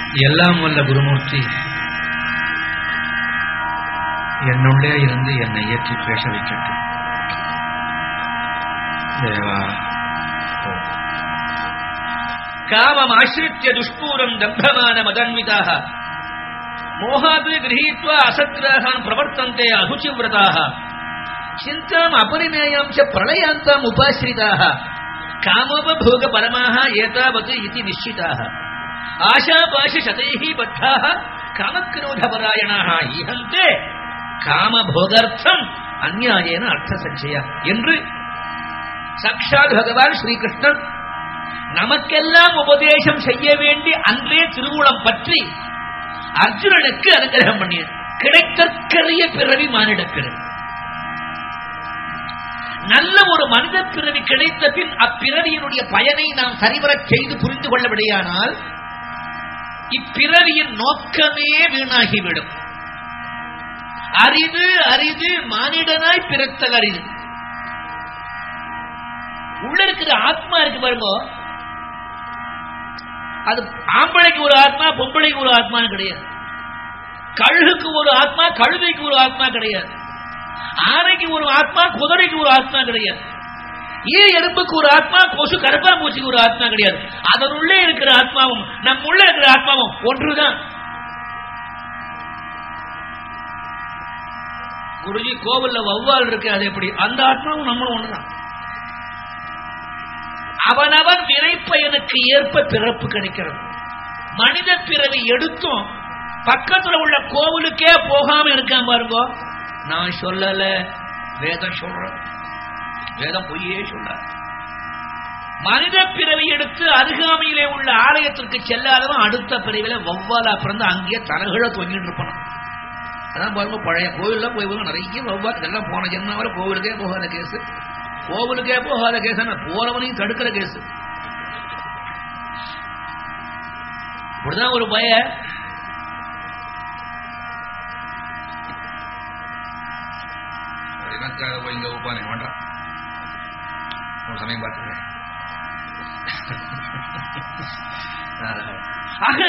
எல்லாம் வல்ல குருமூர்த்தி என்னுள்ளே இருந்து என்னை ஏற்றி பேச வைக்கட்டும் தேவா காமம் ஆசிரித்ய துஷ்பூரம் தம்பமான மதன்விதாக மோகாது கிரகீத்வா அசத்கிரகான் பிரவர்த்தந்தே அசுச்சிவிரதாக சிந்தாம் அபரிமேயம் ச பிரளயாந்தாம் உபாசிரிதாக காமோபோக பரமாக ஏதாவத் இதி நிश्चिताः ஆஷாபாஷ சதைः பத்தாः காமக்ரோதபராயணாக ஈஹந்தே காமபோகார்த்தம் அந்நியாயேன அர்த்த சஞ்சய என்று சாட்சாத் பகவான் ஸ்ரீகிருஷ்ணன் நமக்கெல்லாம் உபதேசம் செய்ய வேண்டி அன்றே திருவுளம் பற்றி அர்ஜுனனுக்கு அனுகிரகம் பண்ணிய கிடைத்தற்கரிய பிறவி மானிட பிறவி நல்ல ஒரு மனித பிறவி கிடைத்த பின் அப்பிறவியினுடைய பயனை நாம் சரிவரச் செய்து புரிந்து கொள்ளவிடையானால் இப்பிறவியின் நோக்கமே வீணாகிவிடும் அரிது அரிது மானிடனாய் பிறத்தல் அரிது உள்ள இருக்கிற ஆத்மா இருக்கு பாருங்க அது ஆம்பளைக்கு ஒரு ஆத்மா பொம்பளைக்கு ஒரு ஆத்மான்னு கிடையாது கழுகுக்கு ஒரு ஆத்மா கழுதைக்கு ஒரு ஆத்மா கிடையாது ஆனைக்கு ஒரு ஆத்மா குதிரைக்கு ஒரு ஆத்மா கிடையாது ஈ எறும்புக்கு ஒரு ஆத்மா கொசு கருப்பாம்பூச்சிக்கு ஒரு ஆத்மா கிடையாது அதனுள்ளே இருக்கிற ஆத்மாவும் நம் உள்ள இருக்கிற ஆத்மாவும் ஒன்றுதான் குருஜி கோவில்ல வௌவால் இருக்கு அது எப்படி அந்த ஆத்மாவும் நம்மளும் ஒண்ணுதான் அவனவன் வினைப்பயனுக்கு ஏற்ப பிறப்பு கிடைக்கிறது மனித பிறவி எடுத்தும் பக்கத்துல உள்ள கோவிலுக்கே போகாம இருக்கான் பாருங்க நான் சொல்லல வேதம் சொல்றேன் வேதம் பொய்யே சொல்ற மனித பிறவி எடுத்து அருகாமையிலே உள்ள ஆலயத்திற்கு செல்லாதவன் அடுத்த பிறவில வௌவாலா பிறந்து அங்கேயே தலகுழ தொங்கிட்டு இருப்பான் அதான் பாருங்க பழைய கோவில்ல போய் போய் நிறைய வௌவால் இதெல்லாம் போன ஜென்மாவில கோவிலுக்கே போகாத கேஸ் கோவிலுக்கே போகாத கேஸ் போறவனையும் தடுக்கிற கேஸ் இப்படிதான் ஒரு பய எனக்காக போய் இங்க உப்பானே வேண்டாம் ஒரு சமயம் பார்த்துக்கிறேன் ஆக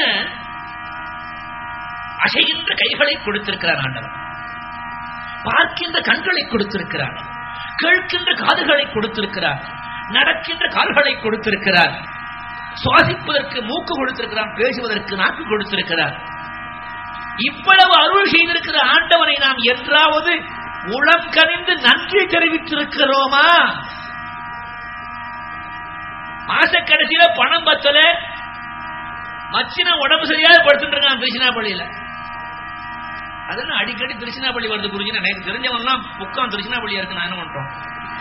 அசைகின்ற கைகளை கொடுத்திருக்கிறார் ஆண்டவன் பார்க்கின்ற கண்களை கொடுத்திருக்கிறார் கேட்கின்ற காதுகளை கொடுத்திருக்கிறார் நடக்கின்ற கால்களை கொடுத்திருக்கிறார் சுவாசிப்பதற்கு மூக்கு கொடுத்திருக்கிறார் பேசுவதற்கு நாக்கு கொடுத்திருக்கிறார் இவ்வளவு அருள் செய்திருக்கிற ஆண்டவனை நாம் என்றாவது உளம் கனிந்து நன்றி தெரிவித்திருக்கிறோமா மாச கடைசியில பணம் பத்தல மச்சின உடம்பு சரியாக படுத்துட்டு இருக்கான் திருச்சினாப்பள்ளியில அதெல்லாம் அடிக்கடி திருச்சினாப்பள்ளி வருது குருஜி எனக்கு தெரிஞ்சவன்லாம் புக்கம் திருச்சினாப்பள்ளியா இருக்கு நான் என்ன பண்றோம்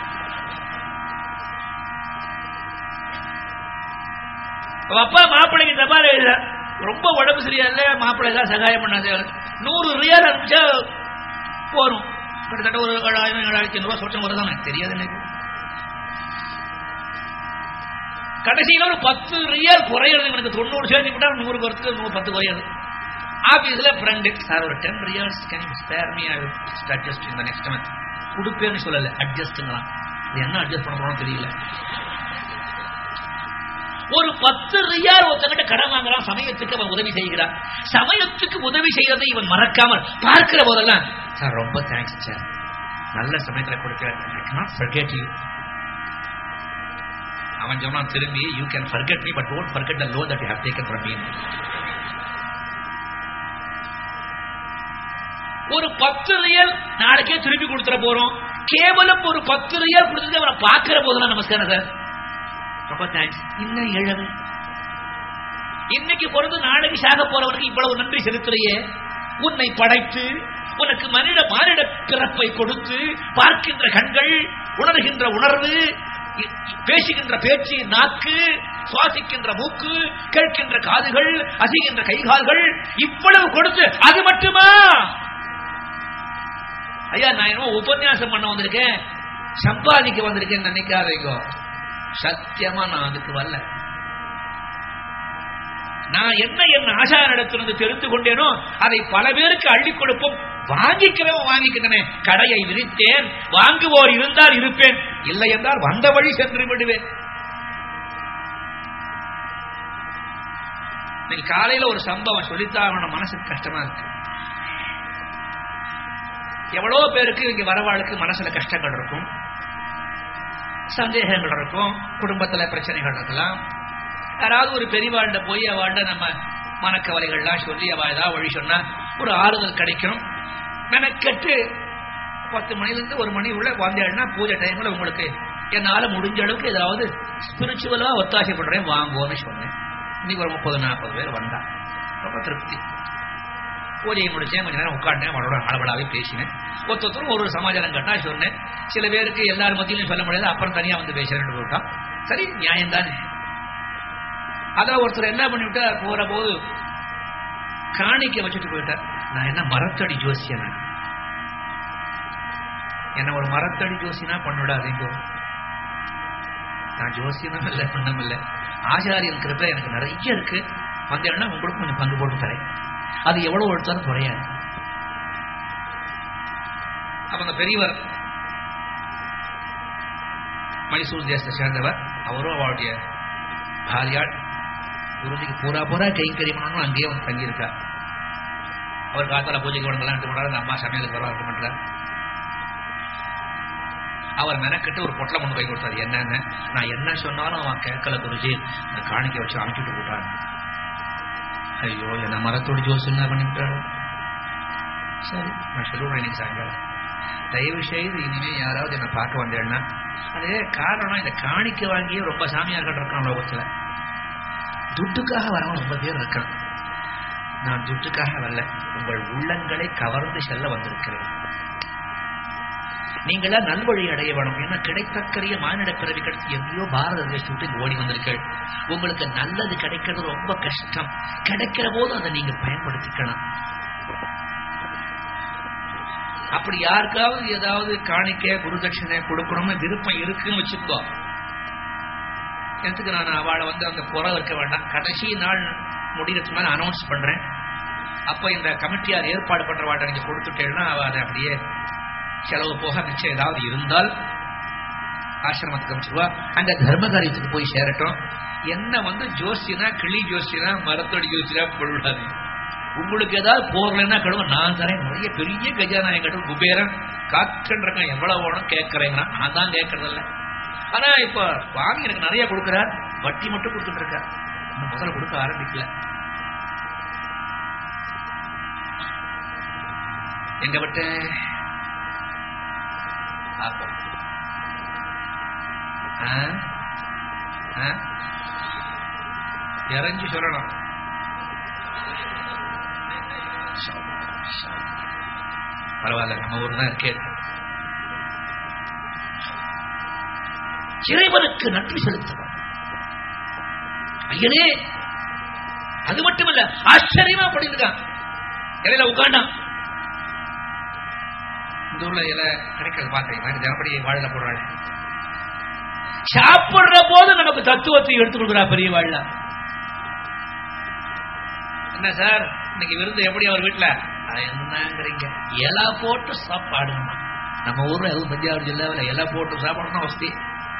அவ அப்பா மாப்பிள்ளைக்கு தபால் எழுத ரொம்ப உடம்பு சரியா இல்ல மாப்பிள்ளை தான் சகாயம் பண்ணாது நூறு ரியால் அனுப்பிச்சா போறோம் கிட்டத்தட்ட ஒரு ஏழாயிரம் ஏழாயிரத்தி ஐநூறு சொச்சம் வருதானே தெரியாது எனக்கு கடைசியில் ஒரு பத்து ரியால் குறையிறது எனக்கு தொண்ணூறு சேர்ந்து விட்டா நூறு பத்து நூறு பத்து குறையாது ஆபீஸ்ல ஃப்ரெண்டு சார் ஒரு ten riyals can spare me I adjust இந்த நெக்ஸ்ட் மந்த் கொடுப்பேன்னு சொல்லல அட்ஜஸ்ட்ங்களாம் இது என்ன அட்ஜஸ்ட் பண்ண போறோம் தெரியல ஒரு பத்து ரியால் ஒருத்தங்கிட்ட கடன் வாங்குறான் சமயத்துக்கு அவன் உதவி செய்கிறான் சமயத்துக்கு உதவி செய்யறதை இவன் மறக்காமல் பார்க்கிற போதெல்லாம் சார் ரொம்ப தேங்க்ஸ் சார் நல்ல சமயத்துல கொடுக்கிறேன் ஐ cannot forget you அவன் சொன்னான் திரும்பி you can forget me but don't forget the loan that you have taken from me ஒரு பத்து ரியல் நாளைக்கே திருப்பி கொடுத்துட போறோம் கேவலம் ஒரு பத்து ரியல் கொடுத்துட்டு அவனை பார்க்கிற போதெல்லாம் நமஸ்காரம் சார் ரொம்ப தேங்க்ஸ் இன்னும் ஏழது இன்னைக்கு பிறந்து நாளைக்கு சாக போறவனுக்கு இவ்வளவு நன்றி செலுத்துறையே உன்னை படைத்து உனக்கு மனித மானிட பிறப்பை கொடுத்து பார்க்கின்ற கண்கள் உணர்கின்ற உணர்வு இ- பேசுகின்ற பேச்சு நாக்கு சுவாசிக்கின்ற மூக்கு கேட்கின்ற காதுகள் அசைகின்ற கைகால்கள் இவ்வளவு கொடுத்து அது மட்டுமா ஐயா நான் என்னமோ உபன்யாசம் பண்ண வந்திருக்கேன் சம்பாதிக்க வந்திருக்கேன் நினைக்காதீங்க சத்தியமா நான் அதுக்கு வரல நான் என்ன என் ஆசாரிடத்திலிருந்து தெரிந்து கொண்டேனோ அதை பல பேருக்கு அள்ளி கொடுப்போம் வாங்கிக்கிறவன் வாங்கிக்கிறனே கடையை விரித்தேன் வாங்குவோர் இருந்தால் இருப்பேன் இல்லை என்றால் வந்த வழி சென்று விடுவேன் இன்னைக்கு காலையில ஒரு சம்பவம் சொல்லித்தான் மனசுக்கு கஷ்டமா இருக்கு எவ்வளவு பேருக்கு இங்க வரவாளுக்கு மனசுல கஷ்டங்கள் இருக்கும் சந்தேகங்கள் இருக்கும் குடும்பத்துல பிரச்சனைகள் இருக்கலாம் யாராவது ஒரு பெரியவாழ்கிட்ட போய் அவள்கிட்ட நம்ம மனக்கவலைகள்லாம் சொல்லி அவள் ஏதாவது வழி சொன்னா ஒரு ஆறுதல் கிடைக்கும் மெனக்கெட்டு பத்து மணிலேருந்து ஒரு மணி உள்ள வந்தேன்னா பூஜை டைம்ல உங்களுக்கு என்னால முடிஞ்ச அளவுக்கு ஏதாவது ஸ்பிரிச்சுவலா ஒத்தாசை பண்றேன் வாங்குவோன்னு சொன்னேன் இன்னைக்கு ஒரு முப்பது நாற்பது பேர் வந்தா ரொம்ப திருப்தி பூஜையை முடிச்சேன் கொஞ்ச நேரம் உட்காந்தேன் அவளோட அளவலாவே பேசினேன் ஒருத்தரும் ஒரு ஒரு சமாச்சாரம் கேட்டா சொன்னேன் சில பேருக்கு எல்லாரும் மத்தியிலும் சொல்ல முடியாது அப்புறம் தனியா வந்து பேசுறேன்னு போட்டான் சரி நியாயம் தானே அதான் ஒருத்தர் என்ன பண்ணிவிட்டா போற போது காணிக்க வச்சுட்டு போயிட்டார் நான் என்ன மரத்தடி ஜோசியனா என்ன ஒரு மரத்தடி ஜோசியனா பண்ணிவிடாதீங்க நான் ஜோசியனும் இல்லை பண்ணம் இல்லை ஆச்சாரியன் கிருப்ப எனக்கு நிறைய இருக்கு வந்தேன்னா உங்களுக்கு கொஞ்சம் பங்கு போட்டு தரேன் அது எவ்வளவு எடுத்தாலும் குறையாது அப்ப அந்த பெரியவர் மைசூர் தேசத்தை சேர்ந்தவர் அவரும் அவருடைய பாரியாள் குருஜிக்கு பூரா பூரா கைங்கறி பண்ணணும் அங்கேயே வந்து தங்கியிருக்கார் அவர் காத்தால பூஜைக்கு வரங்களாம் எடுத்து பண்றாரு அந்த அம்மா சமையலுக்கு வரவா இருக்க பண்றாரு அவர் மெனக்கிட்டு ஒரு பொட்டலை கொண்டு போய் கொடுத்தாரு என்னன்னு நான் என்ன சொன்னாலும் அவன் கேட்கல குருஜி நான் காணிக்க வச்சு அனுப்பிட்டு போட்டான் ஐயோ என்ன மரத்தோடு ஜோசி என்ன பண்ணிவிட்டாரு சரி நான் சொல்லுவேன் இன்னைக்கு சாயங்காலம் தயவு செய்து இனிமே யாராவது என்ன பார்க்க வந்தேன்னா அது காரணம் இந்த காணிக்க வாங்கியே ரொம்ப சாமியார்கள் இருக்கான் லோகத்துல துட்டுக்காக வரவன் ரொம்ப பேர் இருக்கான் நான் துட்டுக்காக வரல உங்கள் உள்ளங்களை கவர்ந்து செல்ல வந்திருக்கிறேன் நீங்களா நல்வழி அடைய வேணும் ஏன்னா கிடைத்தக்கரிய மானிட பிறவி கிடைச்சி எங்கேயோ பாரத தேசத்தை விட்டு இங்க ஓடி வந்திருக்கள் உங்களுக்கு நல்லது கிடைக்கிறது ரொம்ப கஷ்டம் கிடைக்கிற போது அதை நீங்க பயன்படுத்திக்கணும் அப்படி யாருக்காவது ஏதாவது காணிக்க குருதட்சிணை கொடுக்கணும்னு விருப்பம் இருக்குன்னு வச்சுக்கோ எதுக்கு நான் அவளை வந்து அந்த குறை இருக்க வேண்டாம் கடைசி நாள் முடிகிறதுக்கு மேல அனௌன்ஸ் பண்றேன் அப்ப இந்த கமிட்டியார் ஏற்பாடு பண்ற வாட்டை நீங்க கொடுத்துட்டேன்னா அவ அதை அப்படியே செலவு போக மிச்சம் ஏதாவது இருந்தால் ஆசிரமத்துக்கு அமைச்சிருவா அங்க தர்ம காரியத்துக்கு போய் சேரட்டும் என்ன வந்து ஜோசினா கிளி ஜோசினா மரத்தடி ஜோசினா கொள்ளாது உங்களுக்கு ஏதாவது போகலன்னா கடுவ நான் தரேன் நிறைய பெரிய கஜானா என்கிட்ட குபேரன் காக்கன்றக்கன் எவ்வளவு வேணும் கேட்கறேங்கிறான் நான் தான் கேட்கறதில்ல ஆனா இப்ப வாங்கி எனக்கு நிறைய கொடுக்கிறார் வட்டி மட்டும் கொடுத்துட்டு இருக்கார் இன்னும் முதல்ல கொடுக்க ஆரம்பிக்கல எங்க விட்டு பார்ப்போம் ஆ? ஆ? இறங்கி சொல்லணும் பரவாயில்ல நம்ம ஊர் தான் இருக்கே இறைவனுக்கு நன்றி செலுத்துவார் ஐயனே அது மட்டுமல்ல ஆச்சரியமா படிக்கிறான் இலையில உட்காண்டான் இந்த ஊர்ல இலை கிடைக்கிறது பாக்குறீங்க மாதிரி தினப்படி வாழல போடுறாள் சாப்பிடுற போது நமக்கு தத்துவத்தை எடுத்துக் கொடுக்குறா பெரிய வாழ என்ன சார் இன்னைக்கு விருந்து எப்படி அவர் வீட்டுல அது என்னங்கிறீங்க இலை போட்டு சாப்பாடுமா நம்ம ஊர்ல எதுவும் தஞ்சாவூர் ஜில்லாவில் இலை போட்டு சாப்பிடணும் வசதி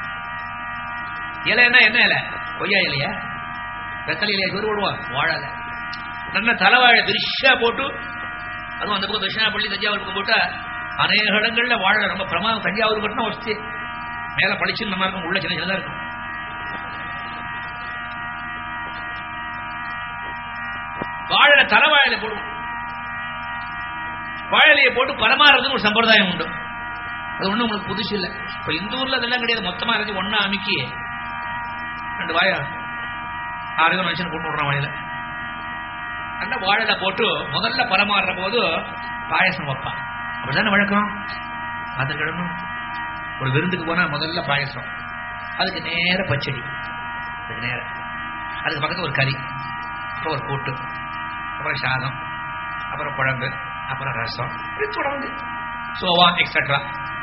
இலை என்ன என்ன இலை கொய்யா இலையா வெத்தலை இலையா சோறு போடுவான் வாழல நல்ல தலைவாழை பெருசா போட்டு அதுவும் அந்த பக்கம் தட்சிணாப்பள்ளி தஞ்சாவூர் பக்கம் போட்டா அநேக இடங்கள்ல வாழ ரொம்ப பிரமாதம் தஞ்சாவூர் கட்டினா வசதி மேல பளிச்சுன்னு நல்லா இருக்கும் உள்ள சின்ன சின்னதா இருக்கும் வாழை தலைவாழையில போடுவோம் வாழலையை போட்டு பரமாறதுன்னு ஒரு சம்பிரதாயம் உண்டு அது ஒண்ணும் உங்களுக்கு புதுசு இல்லை இப்ப இந்த ஊர்ல அதெல்லாம் கிடையாது மொத்தமா இறங்கி ஒன்னா அமைக்கி ரெண்டு வாயா ஆறு மனுஷன் போட்டு விடுறான் வாயில அந்த வாழையில போட்டு முதல்ல பரமாறுற போது பாயசம் வைப்பான் அப்படிதானே வழக்கம் பார்த்துக்கிடணும் ஒரு விருந்துக்கு போனா முதல்ல பாயசம் அதுக்கு நேர பச்சடி அதுக்கு நேர அதுக்கு பக்கத்துல ஒரு கறி அப்புறம் ஒரு கூட்டு அப்புறம் சாதம் அப்புறம் குழம்பு அப்புறம் ரசம் இப்படி தொடர்ந்து சோவா எக்ஸட்ரா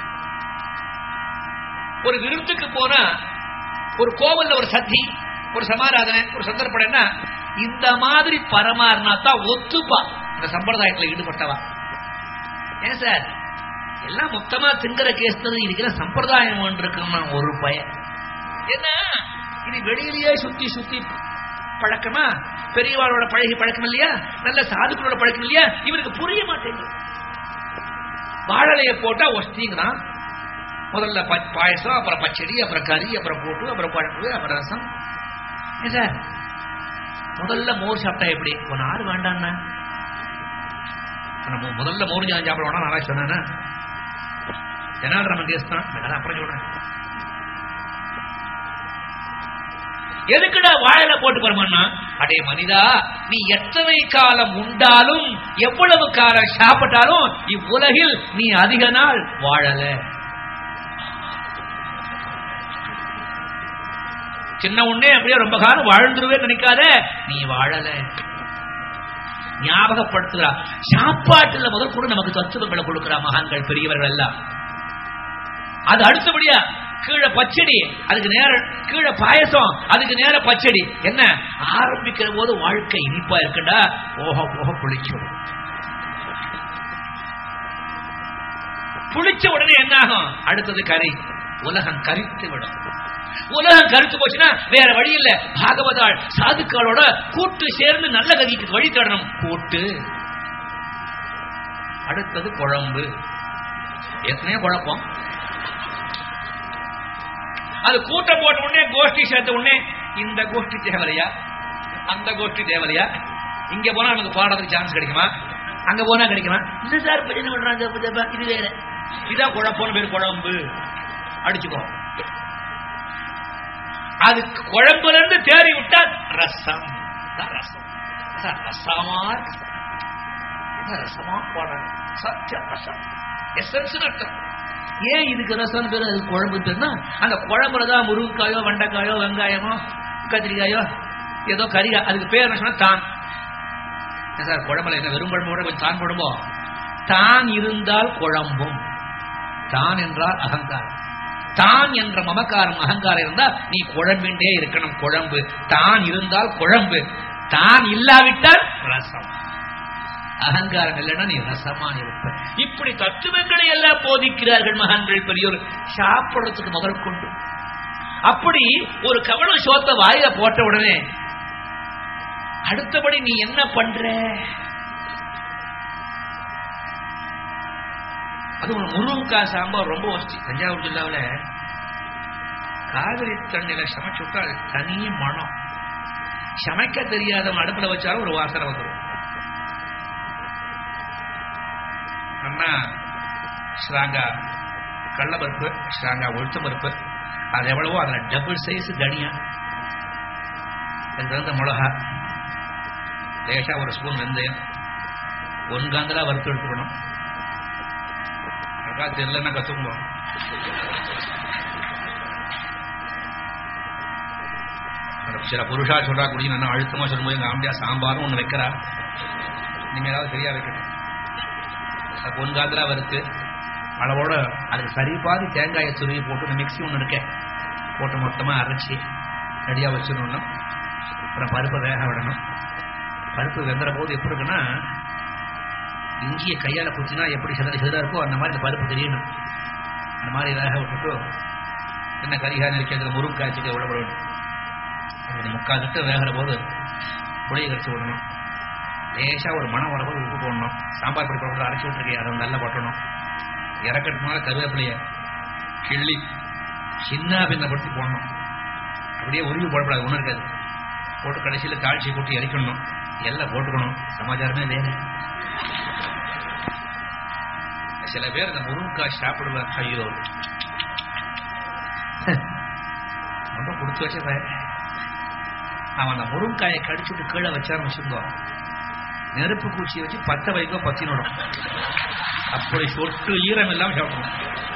ஒரு விருந்துக்கு போனா ஒரு கோவில்ல ஒரு சத்தி ஒரு சமாராதனை ஒரு சந்தர்ப்பம்னா இந்த மாதிரி பரமாறினா தான் ஒத்துப்பா இந்த சம்பிரதாயத்துல ஈடுபட்டவா ஏன் சார் எல்லாம் மொத்தமா திங்கிற கேஸ் தான் இருக்கிற சம்பிரதாயம் ஒன்று இருக்குன்னா ஒரு பயம் என்ன இது வெளியிலேயே சுத்தி சுத்தி பழக்கமா பெரியவாளோட பழகி பழக்கம் இல்லையா நல்ல சாதுக்களோட பழக்கம் இல்லையா இவனுக்கு புரிய மாட்டேங்குது வாழலைய போட்டா ஒஸ்திங்கிறான் முதல்ல ப- பாயசம் அப்புறம் பச்சடி அப்புறம் கறி அப்புறம் போட்டு அப்புறம் குழம்பு அப்புறம் ரசம் ஏன் சார் முதல்ல மோர் சாப்பிட்டா எப்படி ஒரு ஆறு வேண்டாண்ணா நம்ம முதல்ல மோர் ஜாம் சாப்பிட வேணாம் நானா சொன்னேன்னா ஜனாதரமன் கேஸ் தான் அதெல்லாம் அப்புறம் சொல்றேன் எதுக்குடா வாழல போட்டு வருமானா அடே மனிதா நீ எத்தனை காலம் உண்டாலும் எவ்வளவு காலம் சாப்பிட்டாலும் இவ்வுலகில் நீ அதிக நாள் வாழல சின்ன உடனே அப்படியே ரொம்ப காலம் வாழ்ந்துருவே நினைக்காத நீ வாழல ஞாபகப்படுத்துகிறா சாப்பாட்டுல முதல் கூட நமக்கு தத்துவங்களை கொடுக்கிறா மகான்கள் பெரியவர்கள் எல்லாம் அது அடுத்தபடியா கீழே பச்சடி அதுக்கு நேர கீழே பாயசம் அதுக்கு நேர பச்சடி என்ன ஆரம்பிக்கிற போது வாழ்க்கை இனிப்பா இருக்குடா போக போக புளிச்சிடும் புளிச்ச உடனே என்ன ஆகும் அடுத்தது கறி உலகம் கரித்து விடும் உலகம் கருத்து போச்சுன்னா வேற வழி இல்ல பாகவதாள் சாதுக்களோட கூட்டு சேர்ந்து நல்ல கதிக்கு வழி தேடணும் கூட்டு அடுத்தது குழம்பு எத்தனையோ குழப்பம் அது கூட்டம் போட்ட உடனே கோஷ்டி சேர்த்த உடனே இந்த கோஷ்டி தேவலையா அந்த கோஷ்டி தேவலையா இங்க போனா நமக்கு பாடுறதுக்கு சான்ஸ் கிடைக்குமா அங்க போனா கிடைக்குமா இந்த சார் என்ன பண்றாங்க புதப்பா, இது வேற இதான் குழப்பம் பேர் குழம்பு அடிச்சுக்கோ அது குழம்புல இருந்து தேறி விட்டா ரசம் இதான் ரசம் சார் ரசமா இருக்கு. என்ன ரசமா போடுறாங்க சத்தியம் ரசம் எசன்ஸ் அர்த்தம் ஏன் இதுக்கு ரசம் பேரு அது குழம்பு பேருனா அந்த குழம்புல தான் முருங்கைக்காயோ வெண்டைக்காயோ வெங்காயமோ கத்திரிக்காயோ ஏதோ கறி அதுக்கு பேர் என்ன சொன்னா தான் என்ன சார் குழம்புல என்ன வெறும் குழம்பு கூட கொஞ்சம் தான் போடுமோ தான் இருந்தால் குழம்பும் தான் என்றால் அகங்காரம் தான் என்ற மமக்காரம் அகங்காரம் இருந்தா நீ குழம்பின்றே இருக்கணும் குழம்பு தான் இருந்தால் குழம்பு தான் இல்லாவிட்டால் ரசம் அகங்காரம் இல்லைன்னா நீ ரசமா இருப்ப இப்படி தத்துவங்களை எல்லாம் போதிக்கிறார்கள் மகான்கள் பெரியோர் சாப்பிடுறதுக்கு முதல் கொண்டு அப்படி ஒரு கவனம் சோத்த வாயில போட்ட உடனே அடுத்தபடி நீ என்ன பண்ற அதுவும் முருங்கக்காய் சாம்பார் ரொம்ப வசதி தஞ்சாவூர் ஜில்லாவில் காவிரி தண்ணியில சமைச்சு விட்டா அது தனி மனம் சமைக்க தெரியாதவன் அடுப்புல வச்சாலும் ஒரு வாசனை வந்துடும் அண்ணா ஸ்ராங்கா கடலப்பருப்பு ஸ்ராங்கா உளுத்த பருப்பு அது எவ்வளவோ அதுல டபுள் சைஸ் தனியா அதுக்கு தகுந்த மிளகா லேசா ஒரு ஸ்பூன் வெந்தயம் ஒன்காந்தலா வறுத்து எடுத்துக்கணும் அக்கா தெரியலன்னா கத்துக்கும்போ சில புருஷா சொல்றா குடி நல்லா அழுத்தமா சொல்லும்போது எங்க ஆம்பியா சாம்பாரும் ஒண்ணு வைக்கிறா நீங்க ஏதாவது சரியா வைக்கணும் அது பொன்காந்திரா வறுத்து அளவோட அதுக்கு சரி பாதி தேங்காயை துருவி போட்டு இந்த மிக்ஸி ஒன்று இருக்கேன் போட்டு மொத்தமா அரைச்சி ரெடியா வச்சிடணும் அப்புறம் பருப்பை வேக விடணும் பருப்பு வெந்துற போது எப்படி இருக்குன்னா இஞ்சியை கையால குத்தினா எப்படி சிதற சிதறா இருக்கோ அந்த மாதிரி இந்த பருப்பு தெரியணும் அந்த மாதிரி வேக விட்டுட்டு என்ன கரிகா நெரிக்கிறதுல முருங்காய்ச்சிக்கு விட விடணும் அது முக்கால் லிட்டர் வேகிற போது புளியை கரைச்சி விடணும் லேசா ஒரு மனம் வரபோது உப்பு போடணும் சாம்பார் பொடி போட்டு அரைச்சி விட்டுருக்கேன் அதை நல்லா போட்டணும் இறக்கிறதுக்கு மேலே கருவேப்பிலைய கிள்ளி சின்ன பின்னப்படுத்தி போடணும் அப்படியே உருவி போடக்கூடாது ஒன்றும் இருக்காது போட்டு கடைசியில் தாழ்ச்சி கூட்டி இறக்கணும் எல்லாம் போட்டுக்கணும் சமாச்சாரமே வேறு சில பேர் இந்த முருங்காய் சாப்பிடுவார் ஐயோ ரொம்ப கொடுத்து வச்ச பையன் அவன் அந்த முருங்காயை கடிச்சுட்டு கீழே வச்சான்னு வச்சுக்கோ நெருப்பு பூச்சியை வச்சு பத்த வைக்கோ பத்தினோடும் அப்படி சொட்டு ஈரம் இல்லாம சாப்பிடணும்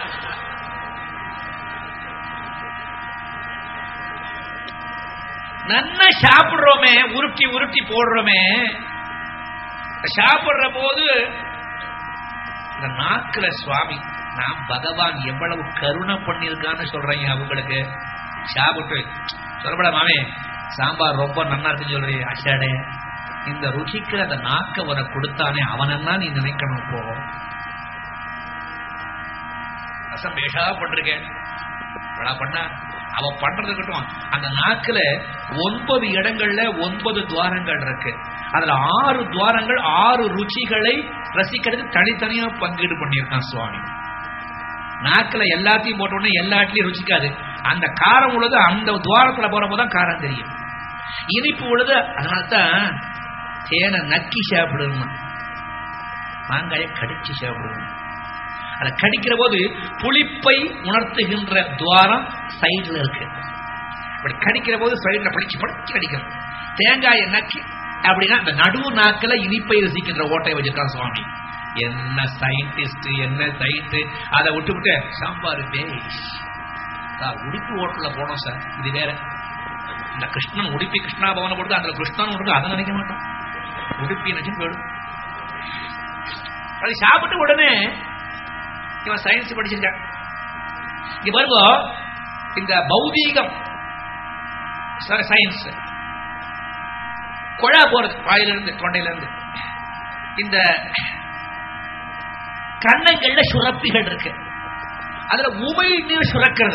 நன்னா சாப்பிடுறோமே உருட்டி உருட்டி போடுறோமே சாப்பிடுற போது இந்த நாக்குல சுவாமி நான் பகவான் எவ்வளவு கருணை பண்ணியிருக்கான்னு சொல்றேன் அவங்களுக்கு சாப்பிட்டு சொல்லப்பட மாமே சாம்பார் ரொம்ப நன்னா இருக்குன்னு சொல்றீங்க அஷாடே இந்த ருச்சிக்கு அந்த நாக்க உனக்கு கொடுத்தானே அவனன்னா நீ நினைக்கணும் போ ரசம் பேஷா பண்ணிருக்கேன் இவ்வளவு பண்ணா அவ பண்றதுக்கட்டும் அந்த நாக்குல ஒன்பது இடங்கள்ல ஒன்பது துவாரங்கள் இருக்கு அதுல ஆறு துவாரங்கள் ஆறு ருச்சிகளை ரசிக்கிறதுக்கு தனித்தனியா பங்கீடு பண்ணியிருக்கான் சுவாமி நாக்குல எல்லாத்தையும் போட்ட உடனே எல்லா இடத்துலயும் ருச்சிக்காது அந்த காரம் உள்ளது அந்த துவாரத்துல போறப்போ தான் காரம் தெரியும் இனிப்பு உள்ளது அதனால்தான் தேனை நக்கி சாப்பிடணும் மாங்காயை கடிச்சு சாப்பிடணும் அதை கடிக்கிற போது புளிப்பை உணர்த்துகின்ற துவாரம் சைடுல இருக்கு அப்படி கடிக்கிற போது சைடுல படிச்சு படிச்சு கடிக்கணும் தேங்காயை நக்கி அப்படின்னா அந்த நடுவு நாக்கில இனிப்பை ரசிக்கின்ற ஓட்டை வச்சிருக்கான் சுவாமி என்ன சயின்டிஸ்ட் என்ன சயின்ட் அதை விட்டு விட்டு சாம்பார் பேஷ் சார் உடுப்பி ஓட்டல போனோம் சார் இது வேற இந்த கிருஷ்ணன் உடுப்பி கிருஷ்ணா பவனை கொடுத்து அதுல கிருஷ்ணன் கொடுத்து அதை நினைக்க மாட்டோம் உடுப்பி நினைச்சு போயிடும் அது சாப்பிட்ட உடனே இவன் சயின்ஸ் படிச்சிருக்கான் இங்க பாருங்க இந்த பௌதீகம் சயின்ஸ் குழா போறது வாயிலிருந்து தொண்டையிலிருந்து இந்த கண்ணங்கள்ல சுரப்பிகள் இருக்கு அதுல உமை நீர் சுரக்கிறது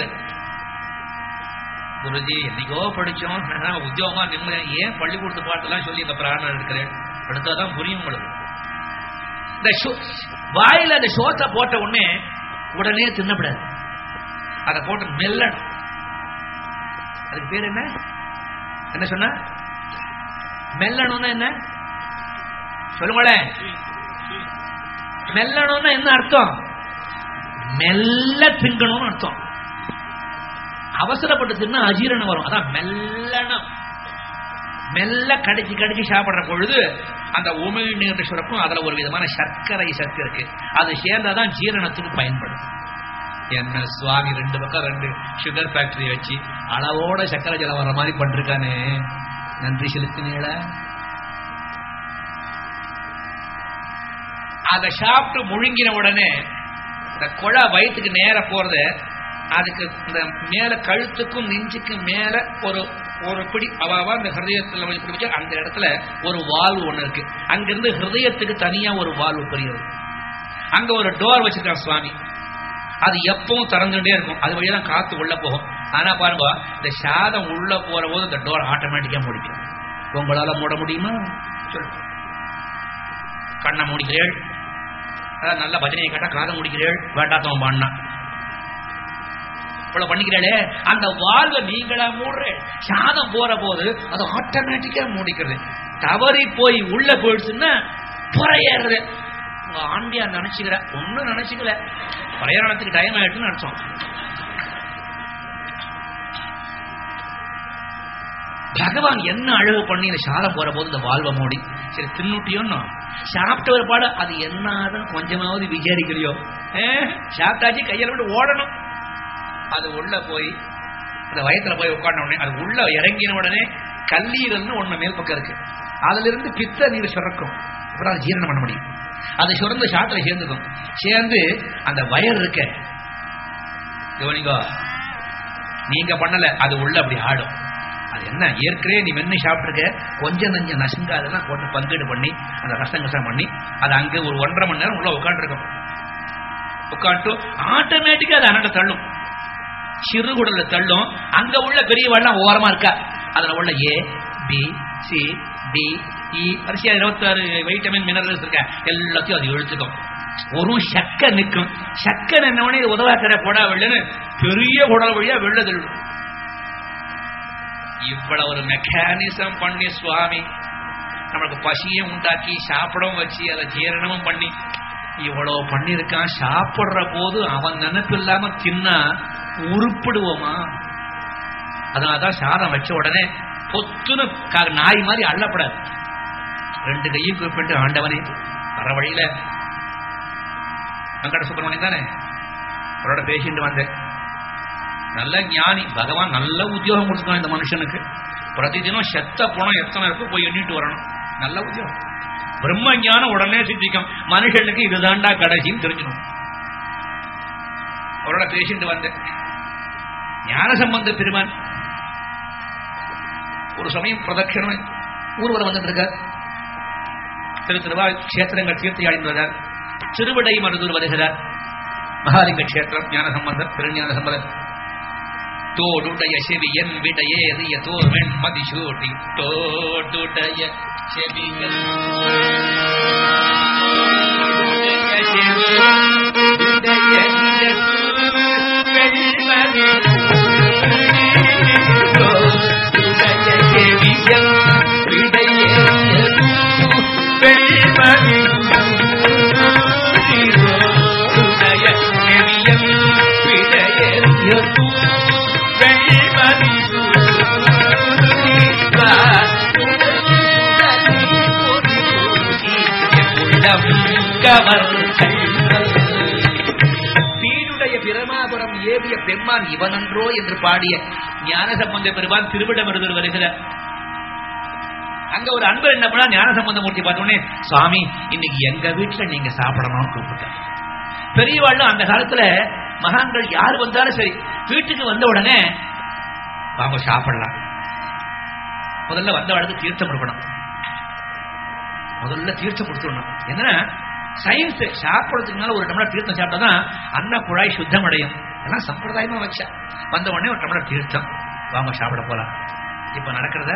குருஜி என்னைக்கோ படிச்சோம் நான் உத்தியோகமா நிம்மதி ஏன் பள்ளிக்கூடத்து பாட்டெல்லாம் சொல்லி இந்த பிராணம் எடுக்கிறேன் எடுத்தாதான் புரியும் உங்களுக்கு இந்த சு- வாயில அந்த சோத்தை போட்ட உடனே உடனே தின்னப்படாது அதை போட்டு மெல்லணும் அதுக்கு பேர் என்ன என்ன சொன்ன மெல்லணும்னா என்ன சொல்லுங்களேன் மெல்லணும்னா என்ன அர்த்தம் மெல்ல திங்கணும்னு அர்த்தம் அவசரப்பட்டு தின்னா அஜீரணம் வரும் அதான் மெல்லணும் மெல்ல கடிச்சு கடிச்சு சாப்பிடுற பொழுது அந்த உமிழ்நீர் சுரக்கும் அதுல ஒரு விதமான சர்க்கரை சத்து இருக்கு அது சேர்ந்தாதான் ஜீரணத்துக்கு பயன்படும் என்ன சுவாமி ரெண்டு பக்கம் ரெண்டு சுகர் ஃபேக்டரி வச்சு அளவோட சர்க்கரை ஜலம் வர மாதிரி பண்றானே நன்றி செலுத்தினீங்கள அதை சாப்பிட்டு முழுங்கின உடனே இந்த குழா வயிற்றுக்கு நேர போறது அதுக்கு இந்த மேல கழுத்துக்கும் நெஞ்சுக்கும் மேல ஒரு ஒரு பிடி அவாவா அந்த ஹிருதயத்துல இப்படி வச்சு அந்த இடத்துல ஒரு வால்வு ஒண்ணு இருக்கு அங்கிருந்து ஹிருதயத்துக்கு தனியா ஒரு வால்வு பெரியது அங்க ஒரு டோர் வச்சிருக்கான் சுவாமி அது எப்பவும் திறந்துட்டே இருக்கும் அது வழியா தான் காத்து உள்ள போகும் ஆனா பாருங்க இந்த சாதம் உள்ள போற போது இந்த டோர் ஆட்டோமேட்டிக்கா முடிக்கும் உங்களால மூட முடியுமா சொல்லுங்க கண்ணை மூடிக்கிறேள் அதான் நல்ல பஜனையை கேட்டா காதை முடிக்கிறேள் வேண்டாத்தவன் பாடினா இவ்வளவு பண்ணிக்கிறாளே அந்த வாழ்வை நீங்களா மூடுறேன் சாதம் போற போது அது ஆட்டோமேட்டிக்கா மூடிக்கிறது தவறி போய் உள்ள போயிடுச்சுன்னா புறையேறது உங்க ஆண்டியா நினைச்சுக்கிற ஒண்ணும் நினைச்சுக்கல பிரயாணத்துக்கு டைம் ஆயிடுச்சுன்னு நினைச்சோம் பகவான் என்ன அழகு பண்ணி இந்த சாதம் போற போது இந்த வாழ்வை மூடி சரி தின்னுட்டியோன்னு சாப்பிட்ட ஒரு பாடு அது என்னதான் கொஞ்சமாவது விசாரிக்கலையோ ஏ, சாப்பிட்டாச்சு கையில விட்டு ஓடணும் அது உள்ள போய் அந்த வயத்துல போய் உட்கார்ந்த உடனே அது உள்ள இறங்கின உடனே கல்லீரல்னு ஒண்ணு மேல் பக்கம் இருக்கு அதுல இருந்து பித்த நீர் சுரக்கும் அப்புறம் அது ஜீரணம் பண்ண முடியும் அது சுரந்த சாத்துல சேர்ந்துக்கும் சேர்ந்து அந்த வயர் இருக்க கவனிங்கோ நீங்க பண்ணல அது உள்ள அப்படி ஆடும் அது என்ன ஏற்கனவே நீ மென்னு சாப்பிட்டுருக்க கொஞ்சம் நஞ்சம் நசுங்க அதெல்லாம் போட்டு பங்கீடு பண்ணி அந்த ரசம் கசம் பண்ணி அது அங்க ஒரு ஒன்றரை மணி நேரம் உள்ள உட்காந்துருக்கும் உட்காந்து ஆட்டோமேட்டிக்கா அது அனண்ட தள்ளும் சிறுகுடல்ல தள்ளும் அங்க உள்ள பெரியவாள்லாம் ஓரமா இருக்கா அதுல உள்ள A B C D E வரிசையா இருபத்தாறு வைட்டமின் மினரல்ஸ் இருக்க எல்லாத்தையும் அது இழுத்துக்கும் ஒரு சக்க நிற்கும் சக்கன் என்ன உடனே உதவாக்கிற போடா வெள்ளன்னு பெரிய குடல் வழியா வெள்ள தள்ளும் இவ்வளவு ஒரு மெக்கானிசம் பண்ணி சுவாமி நம்மளுக்கு பசியை உண்டாக்கி சாப்பிடவும் வச்சு அதை ஜீரணமும் பண்ணி இவ்வளவு பண்ணியிருக்கான் சாப்பிடுற போது அவன் நினைப்பு இல்லாம தின்னா உருப்பிடுவோமா அதனாலதான் சாதம் வச்ச உடனே பொத்துன்னு கா- நாய் மாதிரி அள்ளப்படாது ரெண்டு கையும் கூப்பிட்டு ஆண்டவனே வர வழியில வெங்கட சுப்பிரமணியம் தானே அவரோட பேசிட்டு வந்தேன் நல்ல ஞானி பகவான் நல்ல உத்தியோகம் கொடுத்துருக்கான் இந்த மனுஷனுக்கு பிரதிதினம் செத்த பணம் எத்தனை இருக்கு போய் எண்ணிட்டு வரணும் நல்ல உத்தியோகம் பிரம்ம ஞானம் உடனே சித்திக்கும் மனுஷனுக்கு இதுதான்டா கடைசின்னு தெரிஞ்சிடும் அவரோட பேசிட்டு வந்தேன் ஞான சம்பந்த பெருமான் ஒரு சமயம் பிரதட்சணம் ஊர்வலம் வந்துட்டு இருக்கார் திரு திருவா கஷேத்திரங்கள் தீர்த்தி அடைந்து வர்றார் திருவிடை மருதூர் வருகிறார் மகாலிங்க கஷேத்திரம் ஞான சம்பந்தர் திருஞான சம்பந்தர் தோடுடைய செவியன் விடையேறிய தோர்வெண் மதிசூட்டி தோடுடைய செவியன் தீனுடைய பிரமாபுரம் ஏவிய பெம்மான் இவனன்றோ என்று பாடிய ஞானசம்பந்த பெருமான் திருவிடமிருந்தர் வருகிறார் அங்க ஒரு அன்பர் என்ன பண்ணா ஞானசம்பந்த மூர்த்தி பார்த்தோடனே சுவாமி இன்னைக்கு எங்க வீட்டுல நீங்க சாப்பிடணும்னு கூப்பிட்டார் பெரியவாళ్ళు அந்த காலத்துல மகான்கள் யார் வந்தாலும் சரி வீட்டுக்கு வந்த உடனே வாங்க சாப்பிடலாம் முதல்ல வந்தவளுக்கு தீர்த்தம் கொடுக்கணும் முதல்ல தீர்த்தம் கொடுத்துடணும் என்ன சயின்ஸ் சாப்பிடறதுக்கு மேல ஒரு டம்ளர் தீர்த்தம் சாப்பிட்டாதான் அன்ன குழாய் சுத்தம் அடையும் எல்லாம் சம்பிரதாயமா வச்சா வந்த உடனே ஒரு டம்ளர் தீர்த்தம் வாங்க சாப்பிட போலாம் இப்ப நடக்கிறத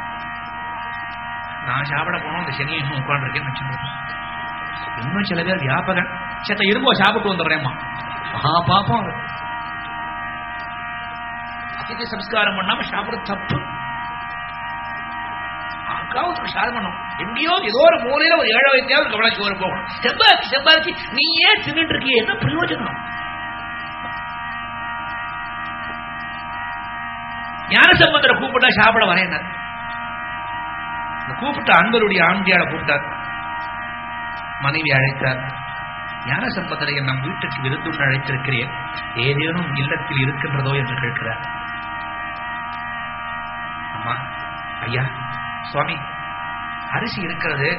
நான் சாப்பிட போனோம் அந்த சனியை இன்னும் உட்காந்துருக்கேன்னு வச்சுருக்கேன் இன்னும் சில பேர் வியாபகன் சேத்த இரும்போ சாப்பிட்டு வந்துடுறேம்மா மகா பாப்பம் அது. அதிதி சம்ஸ்காரம் பண்ணாம சாப்பிட தப்பு அக்காவுக்கு சாதம் பண்ணும் எங்கேயோ ஏதோ ஒரு மூலையில ஒரு ஏழை வைத்தியா ஒரு கவலை சோறு போகணும் செம்பாச்சு செம்பாச்சு நீ ஏன் தின்னுட்டு இருக்கிய என்ன பிரயோஜனம் ஞான சம்பந்தரை கூப்பிட்டா சாப்பிட வரேன் கூப்பிட்ட அன்பருடைய ஆண்டியால கூப்பிட்டார் மனைவி அழைத்தார் ஞான சம்பந்தரை நம் வீட்டுக்கு விருந்துண்டு அழைத்திருக்கிறேன் ஏதேனும் இல்லத்தில் இருக்கின்றதோ என்று கேட்கிறார் அம்மா ஐயா சுவாமி அரிசி இருக்கிறது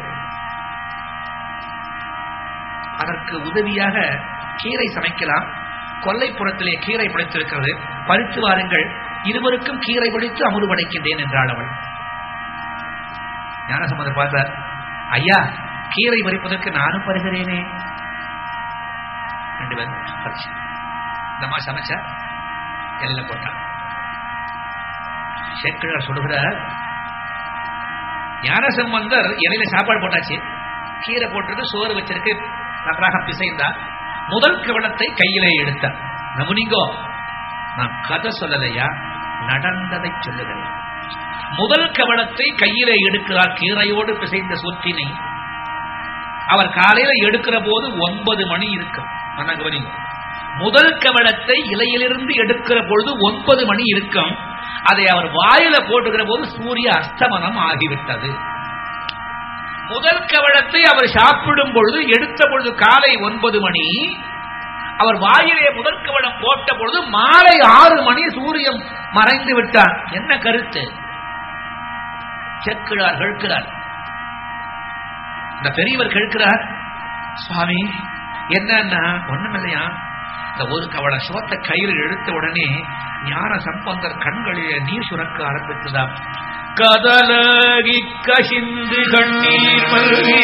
அதற்கு உதவியாக கீரை சமைக்கலாம் கொல்லைப்புறத்திலே கீரை படைத்திருக்கிறது பறித்து வாருங்கள் இருவருக்கும் கீரை படைத்து அமுது படைக்கின்றேன் என்றாள் அவள் ஞானசம்பந்தர் பார்த்தார் ஐயா கீரை பறிப்பதற்கு நானும் பருகிறேனே ரெண்டு பேரும் பறிச்சு இந்த மாதிரி சமைச்சா எல்லாம் போட்டான் சேக்கிழார் சொல்லுகிறார் ஞானசம்பந்தர் இலையில சாப்பாடு போட்டாச்சு கீரை போட்டிருக்கு சோறு வச்சிருக்கு நன்றாக பிசைந்தார் முதல் கவனத்தை கையிலே எடுத்தார் நமுனிங்கோ நான் கதை சொல்லலையா நடந்ததை சொல்லுகிறேன் முதல் கவனத்தை கையிலே எடுக்கிறார் கீரையோடு பிசைந்த சொற்றினை அவர் காலையில எடுக்கிற போது ஒன்பது மணி இருக்கும் ஆனா கவனிங்க முதல் கவனத்தை இலையிலிருந்து எடுக்கிற பொழுது ஒன்பது மணி இருக்கும் அதை அவர் வாயில போட்டுக்கிற போது சூரிய அஸ்தமனம் ஆகிவிட்டது முதல் கவனத்தை அவர் சாப்பிடும் பொழுது எடுத்த பொழுது காலை ஒன்பது மணி அவர் வாயிலே முதல் கவனம் போட்ட பொழுது மாலை ஆறு மணி சூரியன் மறைந்து விட்டார் என்ன கருத்து செக்கிறார் கேட்கிறார் இந்த பெரியவர் கேட்கிறார் சுவாமி என்னன்னா ஒண்ணுமில்லையா இந்த ஒரு கவலை சோத்த கையில் எடுத்த உடனே ஞான சம்பந்தர் கண்களிலே நீர் சுரக்க ஆரம்பித்ததாம் கதலகி கசிந்து கண்ணீர் மல்கி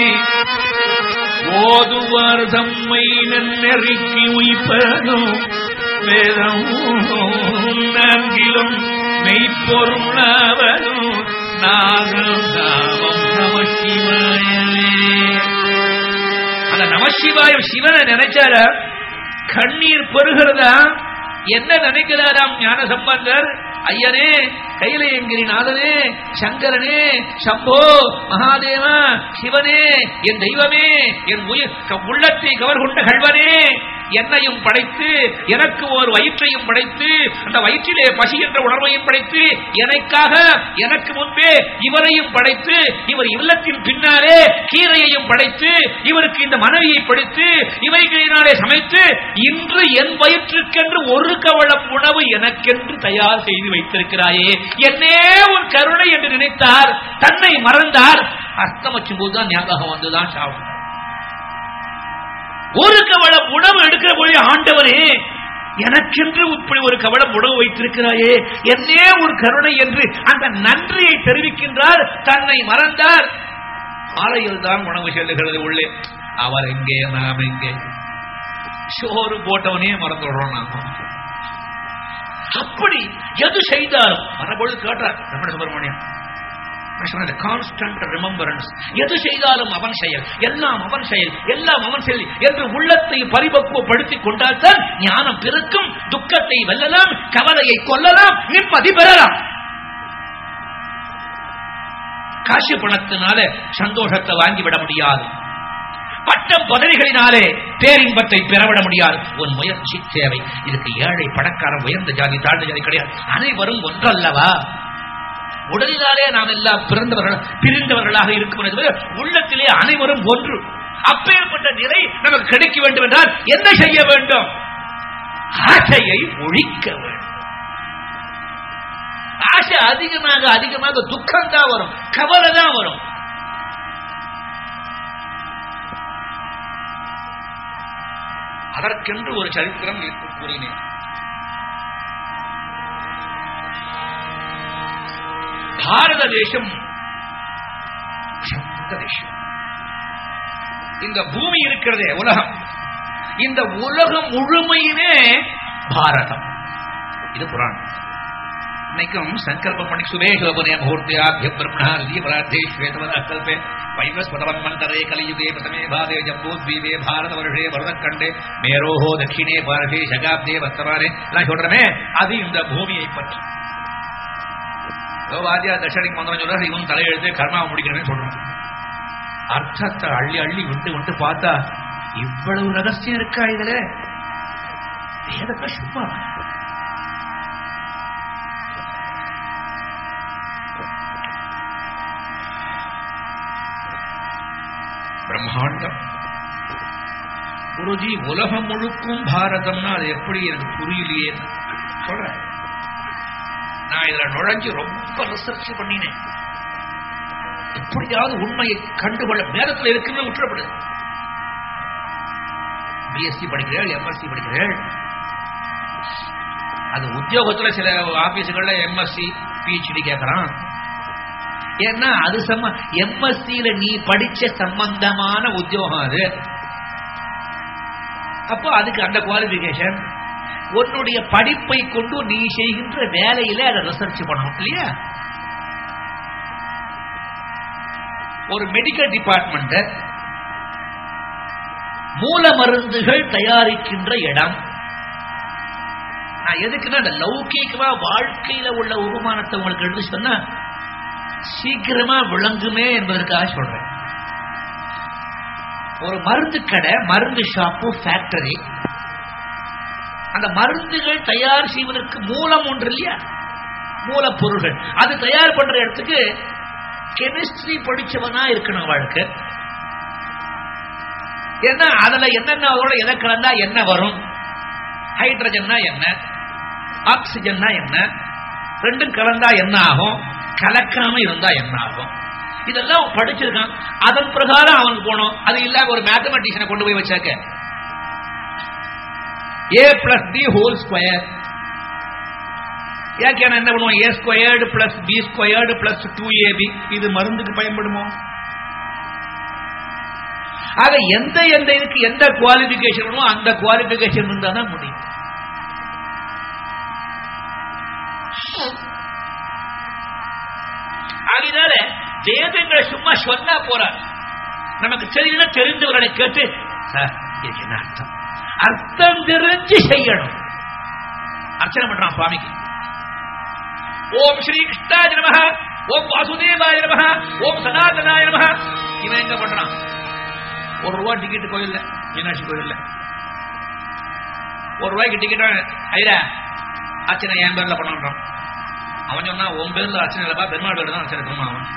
ஓதுவார் தம்மை நெருக்கி உய்ப்பதும் வேதம் நான்கிலும் மெய்ப்பொருளாவதும் நாகம் நாமம் நமசிவாயவே அந்த நமசிவாயம் சிவனை நினைச்சார கண்ணீர் பெருகிறதா என்ன நினைக்கிறாராம் ஞான சம்பந்தர் ஐயனே கையிலயங்கிரி நாதனே சங்கரனே சம்போ மகாதேவா சிவனே என் தெய்வமே என் உயிர் உள்ளத்தை கவர் கொண்ட கல்வனே என்னையும் படைத்து எனக்கு ஒரு வயிற்றையும் படைத்து அந்த வயிற்றிலே பசி என்ற உணர்வையும் படைத்து எனக்காக எனக்கு முன்பே இவரையும் படைத்து இவர் இல்லத்தின் பின்னாலே கீரையையும் படைத்து இவருக்கு இந்த மனைவியை படைத்து இவைகளினாலே சமைத்து இன்று என் வயிற்றுக்கென்று ஒரு கவளம் உணவு எனக்கென்று தயார் செய்து வைத்திருக்கிறாயே என்னே ஒரு கருணை என்று நினைத்தார் தன்னை மறந்தார் அஸ்தமச்சும் போதுதான் ஞாபகம் வந்துதான் சாவும் ஒரு கவளம் உணவு எடுக்கிற போது ஆண்டவரே எனக்கென்று இப்படி ஒரு கவளம் உணவு வைத்திருக்கிறாயே என்னே ஒரு கருணை என்று அந்த நன்றியை தெரிவிக்கின்றார் தன்னை மறந்தார் ஆலையில் தான் உணவு செல்லுகிறது உள்ளே அவர் எங்கே நாம் எங்கே சோறு போட்டவனே மறந்துடுறோம் நாம அப்படி எது செய்தாலும் மரபொழுது கேட்டார் ரமண சுப்பிரமணியம் கான்ஸ்டன்ட் ரிமம்பரன்ஸ் எது செய்தாலும் அவன் செயல் எல்லாம் அவன் செயல் எல்லாம் அவன் செயல் என்று உள்ளத்தை பரிபக்குவப்படுத்திக் கொண்டால்தான் ஞானம் பிறக்கும் துக்கத்தை வெல்லலாம் கவலையை கொல்லலாம் நிம்மதி பெறலாம் காசு பணத்தினால சந்தோஷத்தை வாங்கிவிட முடியாது பட்டம் பதவிகளினாலே பேரின்பத்தை பெறவிட முடியாது உன் முயற்சி தேவை இதுக்கு ஏழை பணக்காரன் உயர்ந்த ஜாதி தாழ்ந்த ஜாதி கிடையாது அனைவரும் ஒன்றல்லவா உடலினாலே நாம் எல்லாம் பிறந்தவர்கள் பிரிந்தவர்களாக இருக்கும் என்பது உள்ளத்திலே அனைவரும் ஒன்று அப்பேற்பட்ட நிலை நமக்கு கிடைக்க வேண்டும் என்றால் என்ன செய்ய வேண்டும் ஆசையை ஒழிக்க வேண்டும் ஆசை அதிகமாக அதிகமாக துக்கம் தான் வரும் கவலை தான் வரும் அதற்கென்று ஒரு சரித்திரம் நேற்று கூறினேன் பாரத தேசம் உசந்த தேசம் இந்த பூமி இருக்கிறதே உலகம் இந்த உலகம் முழுமையுமே பாரதம் இது புராணம் இன்னைக்கும் சங்கல்பம் பண்ணி சுபேஷோபனே முகூர்த்தியாபிய பிரம்மணா பரார்த்தே ஸ்வேதவத கல்பே வைவஸ்வதவன் மந்தரே கலியுகே பிரதமே பாதே ஜம்பூத்வீபே பாரத வருஷே பரதக்கண்டே மேரோஹோ தட்சிணே பாரதே சகாப்தே வர்த்தமானே எல்லாம் சொல்றமே அது இந்த பூமியை பற்றி வாதியா தட்சணிக்கு மந்திரம் சொல்ற இவன் தலையெழுத்து கர்மாவை முடிக்கணும்னு சொல்றான் அர்த்தத்தை அள்ளி அள்ளி விட்டு விட்டு பார்த்தா இவ்வளவு ரகசியம் இருக்கா இதுல வேதத்தை சும்மா பிரம்மாண்டம் குருஜி உலகம் முழுக்கும் பாரதம்னா அது எப்படி எனக்கு புரியலையே சொல்றேன் நான் இதுல நுழைஞ்சு ரொம்ப ரிசர்ச் பண்ணினேன் எப்படியாவது உண்மையை கண்டுகொள்ள வேதத்தில் இருக்குன்னு விட்டுறப்படுது பிஎஸ்சி படிக்கிறேன் எம்எஸ்சி படிக்கிறேன் அது உத்தியோகத்துல சில ஆபீஸுகள்ல எம்எஸ்சி பிஹெச்டி கேட்கறான் ஏன்னா அது சம்ம எம்எஸ்சியில நீ படிச்ச சம்பந்தமான உத்தியோகம் அது அப்போ அதுக்கு அந்த குவாலிபிகேஷன் உன்னுடைய படிப்பை கொண்டு நீ செய்கின்ற வேலையில அதை ரிசர்ச் பண்ணணும் இல்லையா ஒரு மெடிக்கல் டிபார்ட்மெண்ட் மூல மருந்துகள் தயாரிக்கின்ற இடம் நான் எதுக்குன்னா அந்த லௌகீகமா வாழ்க்கையில உள்ள உருமானத்தை உங்களுக்கு எடுத்து சொன்னா சீக்கிரமா விளங்குமே என்பதற்காக சொல்றேன் ஒரு மருந்து கடை மருந்து ஷாப்பு ஃபேக்டரி அந்த மருந்துகள் தயார் செய்வதற்கு மூலம் ஒன்று இல்லையா மூலப்பொருள்கள் அது தயார் பண்ற இடத்துக்கு கெமிஸ்ட்ரி படிச்சவனா இருக்கணும் வாழ்க்கை ஏன்னா அதுல என்னென்ன அதோட எதை கலந்தா என்ன வரும் ஹைட்ரஜன்னா என்ன ஆக்சிஜன்னா என்ன ரெண்டும் கலந்தா என்ன ஆகும் கலக்காம இருந்தா என்ன ஆகும் இதெல்லாம் அவன் படிச்சிருக்கான் அதன் பிரகாரம் அவனுக்கு போனோம் அது இல்லாம ஒரு மேத்தமெட்டிஷனை கொண்டு போய் வச்சாக்க A plus B whole square ஏன் என்ன பண்ணுவோம் A squared plus B squared plus two A B இது மருந்துக்கு பயன்படுமோ ஆக எந்த எந்த இதுக்கு எந்த குவாலிபிகேஷன் வேணுமோ அந்த குவாலிபிகேஷன் இருந்தா தான் முடியும் ஆகினால வேதங்களை சும்மா சொன்னா போறார் நமக்கு தெரியல தெரிந்தவர்களை கேட்டு சார் இதுக்கு என்ன அர்த்தம் அர்த்தம் தெரிஞ்சு செய்யணும் அர்ச்சனை பண்றான் சுவாமிக்கு ஓம் ஸ்ரீ கிருஷ்ணாய நம ஓம் வாசுதேவாய நம ஓம் சனாதனாய நம இவன் எங்க பண்றான் ஒரு ரூபா டிக்கெட் கோயில்ல மீனாட்சி கோயில்ல ஒரு ரூபாய்க்கு டிக்கெட் ஐயா அர்ச்சனை என் பேர்ல பண்ணான் அவன் சொன்னா உன் பேர்ல அர்ச்சனை இல்லப்பா பெருமாள் பேர்ல தான் அர்ச்சனை பண்ணணும் அவன்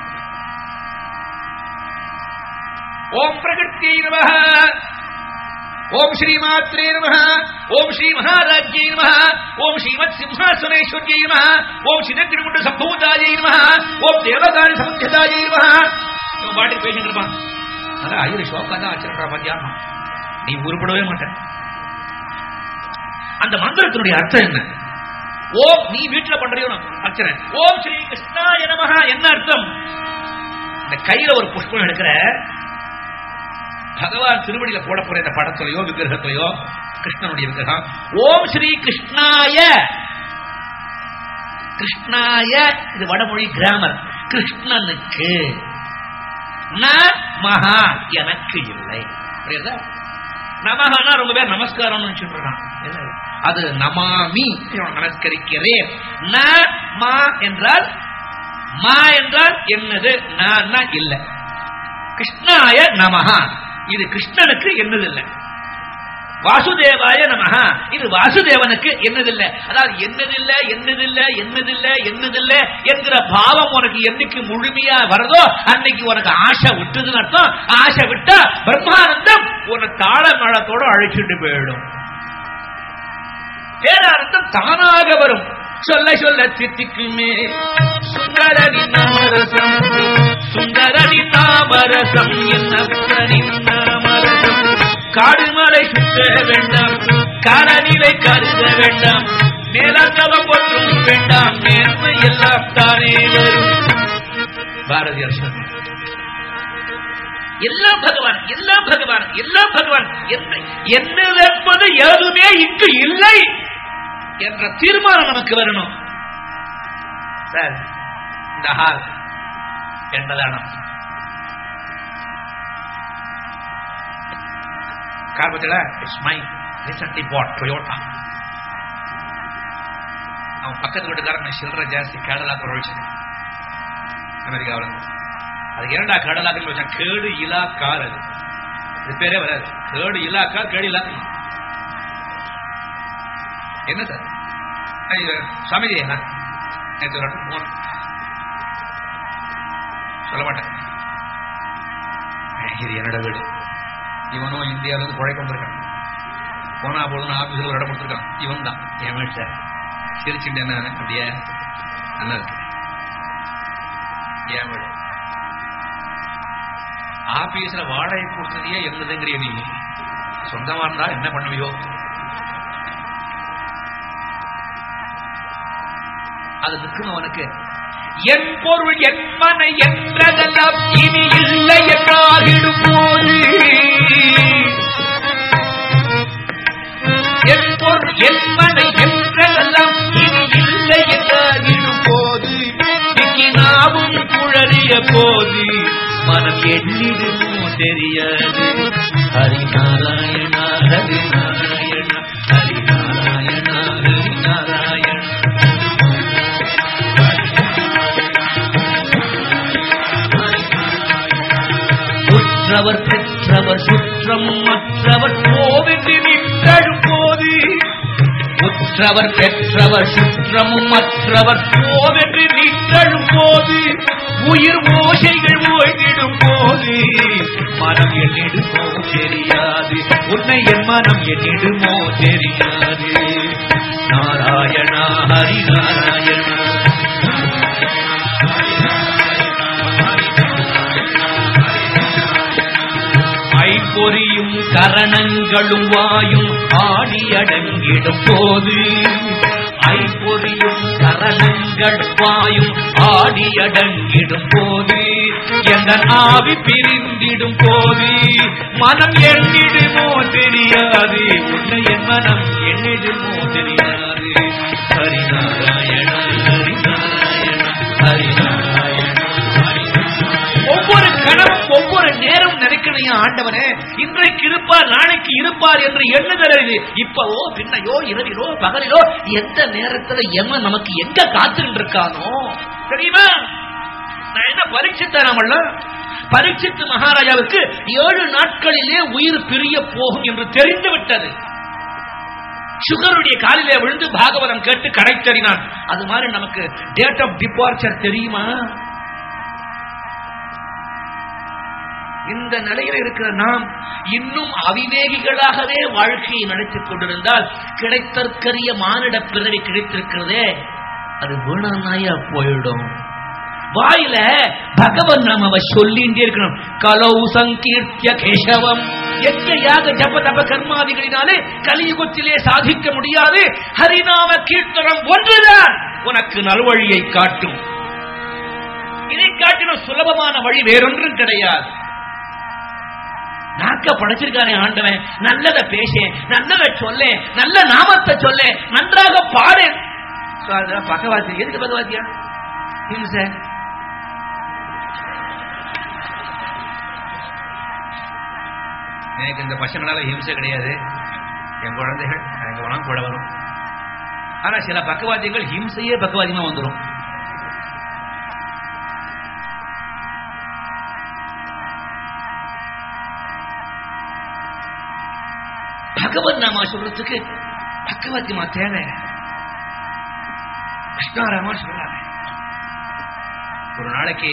ஓம் பிரகிருத்தியை நம ஓம் ஸ்ரீமாத்ரே நம ஓம் ஸ்ரீ மகாராஜ்யை நம ஓம் ஸ்ரீமத் சிம்ஹாசனேஸ்வர்யை நம ஓம் சிதக்கிரிமுண்ட சம்பூதாயை நம ஓம் தேவகாரி சமுத்தியதாயை நம இவன் பாட்டுக்கு பேசிட்டு இருப்பான் அதான் ஐயர் ஷோக்கா தான் வச்சிருக்கா மத்தியானம் நீ உருப்படவே மாட்டேன் அந்த மந்திரத்தினுடைய அர்த்தம் என்ன ஓம் நீ வீட்டுல பண்றியோ அர்ச்சனை ஓம் ஸ்ரீ கிருஷ்ணாய நமஹ என்ன அர்த்தம் இந்த கையில ஒரு புஷ்பம் எடுக்கிற பகவான் திருவடியில போட போற இந்த படத்துலயோ விக்கிரகத்திலையோ கிருஷ்ணனுடைய விக்கிரகம் ஓம் ஸ்ரீ கிருஷ்ணாய கிருஷ்ணாய இது வடமொழி கிராமர் கிருஷ்ணனுக்கு ந மகா எனக்கு இல்லை புரியுதா நமகனா ரொம்ப பேர் நமஸ்காரம்னு சொல்றான் அது நமாமி நான் நமஸ்கரிக்கிறேன் ந மா என்றால் மா என்றால் என்னது நான் இல்ல கிருஷ்ணாய நமஹா இது கிருஷ்ணனுக்கு என்னது இல்லை வாசுதேவாய நமஹா இது வாசுதேவனுக்கு என்னதில்லை அதாவது என்னதில்லை என்னதில்லை என்னதில்லை என்னதில்லை என்கிற பாவம் உனக்கு என்னைக்கு முழுமையா வருதோ அன்னைக்கு உனக்கு ஆசை விட்டுதுன்னு அர்த்தம் ஆசை விட்டா பிரம்மானந்தம் உன்னை தாள மேளத்தோட அழைச்சிட்டு போயிடும் பேரானந்தம் தானாக வரும் சொல்ல சொல்ல தித்திக்குமே சுந்தரடி நாமரசம் சுந்தரடி நாமரசம் என்ன நாமரசம் காடுமலை சுத்த வேண்டாம் காலநிலை கருத வேண்டாம் மேலத்தவம் ஒன்றும் வேண்டாம் நேர்மை எல்லாம் தானே வரும் பாரதியார் சொன்னார் எல்லாம் பகவான் எல்லாம் பகவான் எல்லாம் பகவான் என்ன என்னது என்பது எதுவுமே இங்கு இல்லை என்ற தீர்மானம் நமக்கு வரணும் சார் இந்த ஹால் என்பதானம் கார்பத்தில் it's my recently bought Toyota அவன் பக்கத்து வீட்டுக்காரன் சில்லற ஜாஸ்தி கேடலாக்கு உழைச்சிருக்கேன் அமெரிக்காவில் அதுக்கு ஏன்டா கடலாக்குன்னு வச்சா கேடு இலா கார் அது இது பேரே வராது கேடு இலா கார் கேடு இலா என்ன சார் சுவாமிஜி நேற்று ஒரு போன் சொல்ல மாட்டேன் இது என்னோட வீடு இவனும் இந்தியாவில இருந்து குழைக்க வந்திருக்கான் போனா போதும் ஆபீஸ்ல ஒரு இடம் கொடுத்துருக்கான் இவன் தான் என் வீடு சார் சிரிச்சுட்டு என்ன அப்படியே நல்லா இருக்கு என் வீடு ஆபீஸ்ல வாடகை கொடுத்ததையே என்னதுங்கிறிய நீ சொந்தமா இருந்தா என்ன பண்ணுவியோ அது நிற்கும் அவனுக்கு என் பொருள் என் மனை என்றதெல்லாம் இனி இல்லை என்றாகிடும் போது என் பொருள் என் மனை என்றதெல்லாம் இனி இல்லை என்றாகிடும் போது நாவும் குழறிய போது மனம் எண்ணிடுமோ தெரியாது ஹரிநாராயணா ஹரிநாராயணா ஹரிநாராயணா ஹரிநாராயணா உற்றவர் பெற்றவர் சுற்றம் மற்றவர் கோவென்று நின்றழும் போது உற்றவர் பெற்றவர் சுற்றமும் மற்றவர் கோவென்று நின்றழும் போது உயிர் ஓசைகள் ஓய்ந்திடும் போது மனம் என்னிடுமோ தெரியாது உன்னை என் மனம் என்னிடுமோ தெரியாது நாராயணா ஹரி நாராயணா ஐம்பொறியும் கரணங்களும் வாயும் ஆடி அடங்கிடும் போது ஐம்பொறியும் கரணங்கள் வாயும் ஆடி அடங்கிடும் போது எந்த ஆவி பிரிந்திடும் போது மனம் எண்ணிடுமோ தெரியாது உன்னை என் மனம் எண்ணிடுமோ தெரியாது ஹரிநாராயண ஹரிநாராயண ஹரிநாராயண ஒவ்வொரு கணமும் ஒவ்வொரு நேரம் நினைக்கணையா ஆண்டவனே இன்றைக்கு இருப்பார் நாளைக்கு இருப்பார் என்று எண்ணுதல் இது இப்பவோ பின்னையோ இரவிலோ பகலிலோ எந்த நேரத்துல எமன் நமக்கு எங்க காத்துட்டு இருக்கானோ தெரியுமா நான் என்ன பரீட்சித்தாராமல்ல பரீட்சித்து மகாராஜாவுக்கு ஏழு நாட்களிலே உயிர் பிரிய போகும் என்று தெரிந்து விட்டது சுகருடைய காலிலே விழுந்து பாகவதம் கேட்டு கடை தெரினான் அது மாதிரி நமக்கு டேட் ஆஃப் டிபார்ச்சர் தெரியுமா இந்த நிலையில் இருக்கிற நாம் இன்னும் அவிவேகிகளாகவே வாழ்க்கையை நடத்திக் கொண்டிருந்தால் கிடைத்தற்கரிய மானிட பிறவி கிடைத்திருக்கிறதே அது வீணானாயா போயிடும் வாயில பகவன் நாம சொல்லிட்டே இருக்கணும் கலவு சங்கீர்த்திய கேசவம் யஜ்ஞயாக ஜப தப கர்மாதிகளினாலே கலியுகத்திலே சாதிக்க முடியாது ஹரிநாம கீர்த்தனம் ஒன்றுதான் உனக்கு நல்வழியை காட்டும் இதை காட்டிலும் சுலபமான வழி வேறொன்றும் கிடையாது நாக்க படைச்சிருக்கானே ஆண்டவன் நல்லத பேச நல்லத சொல்ல நல்ல நாமத்தை சொல்ல நன்றாக பாடு So, அதுதான் பக்கவாத்தி எதுக்கு பக்கவாத்தியா ஹிம்சை எனக்கு இந்த பசங்களால ஹிம்சை கிடையாது என் குழந்தைகள் எங்க வேணாலும் கூட வரும் ஆனா சில பக்கவாத்தியங்கள் ஹிம்சையே பக்கவாதியமா வந்துடும் பகவத் நாமா சொல்றதுக்கு பக்கவாத்தியமா தேவை கிருஷ்ணாராமா சொல்றாங்க ஒரு நாளைக்கு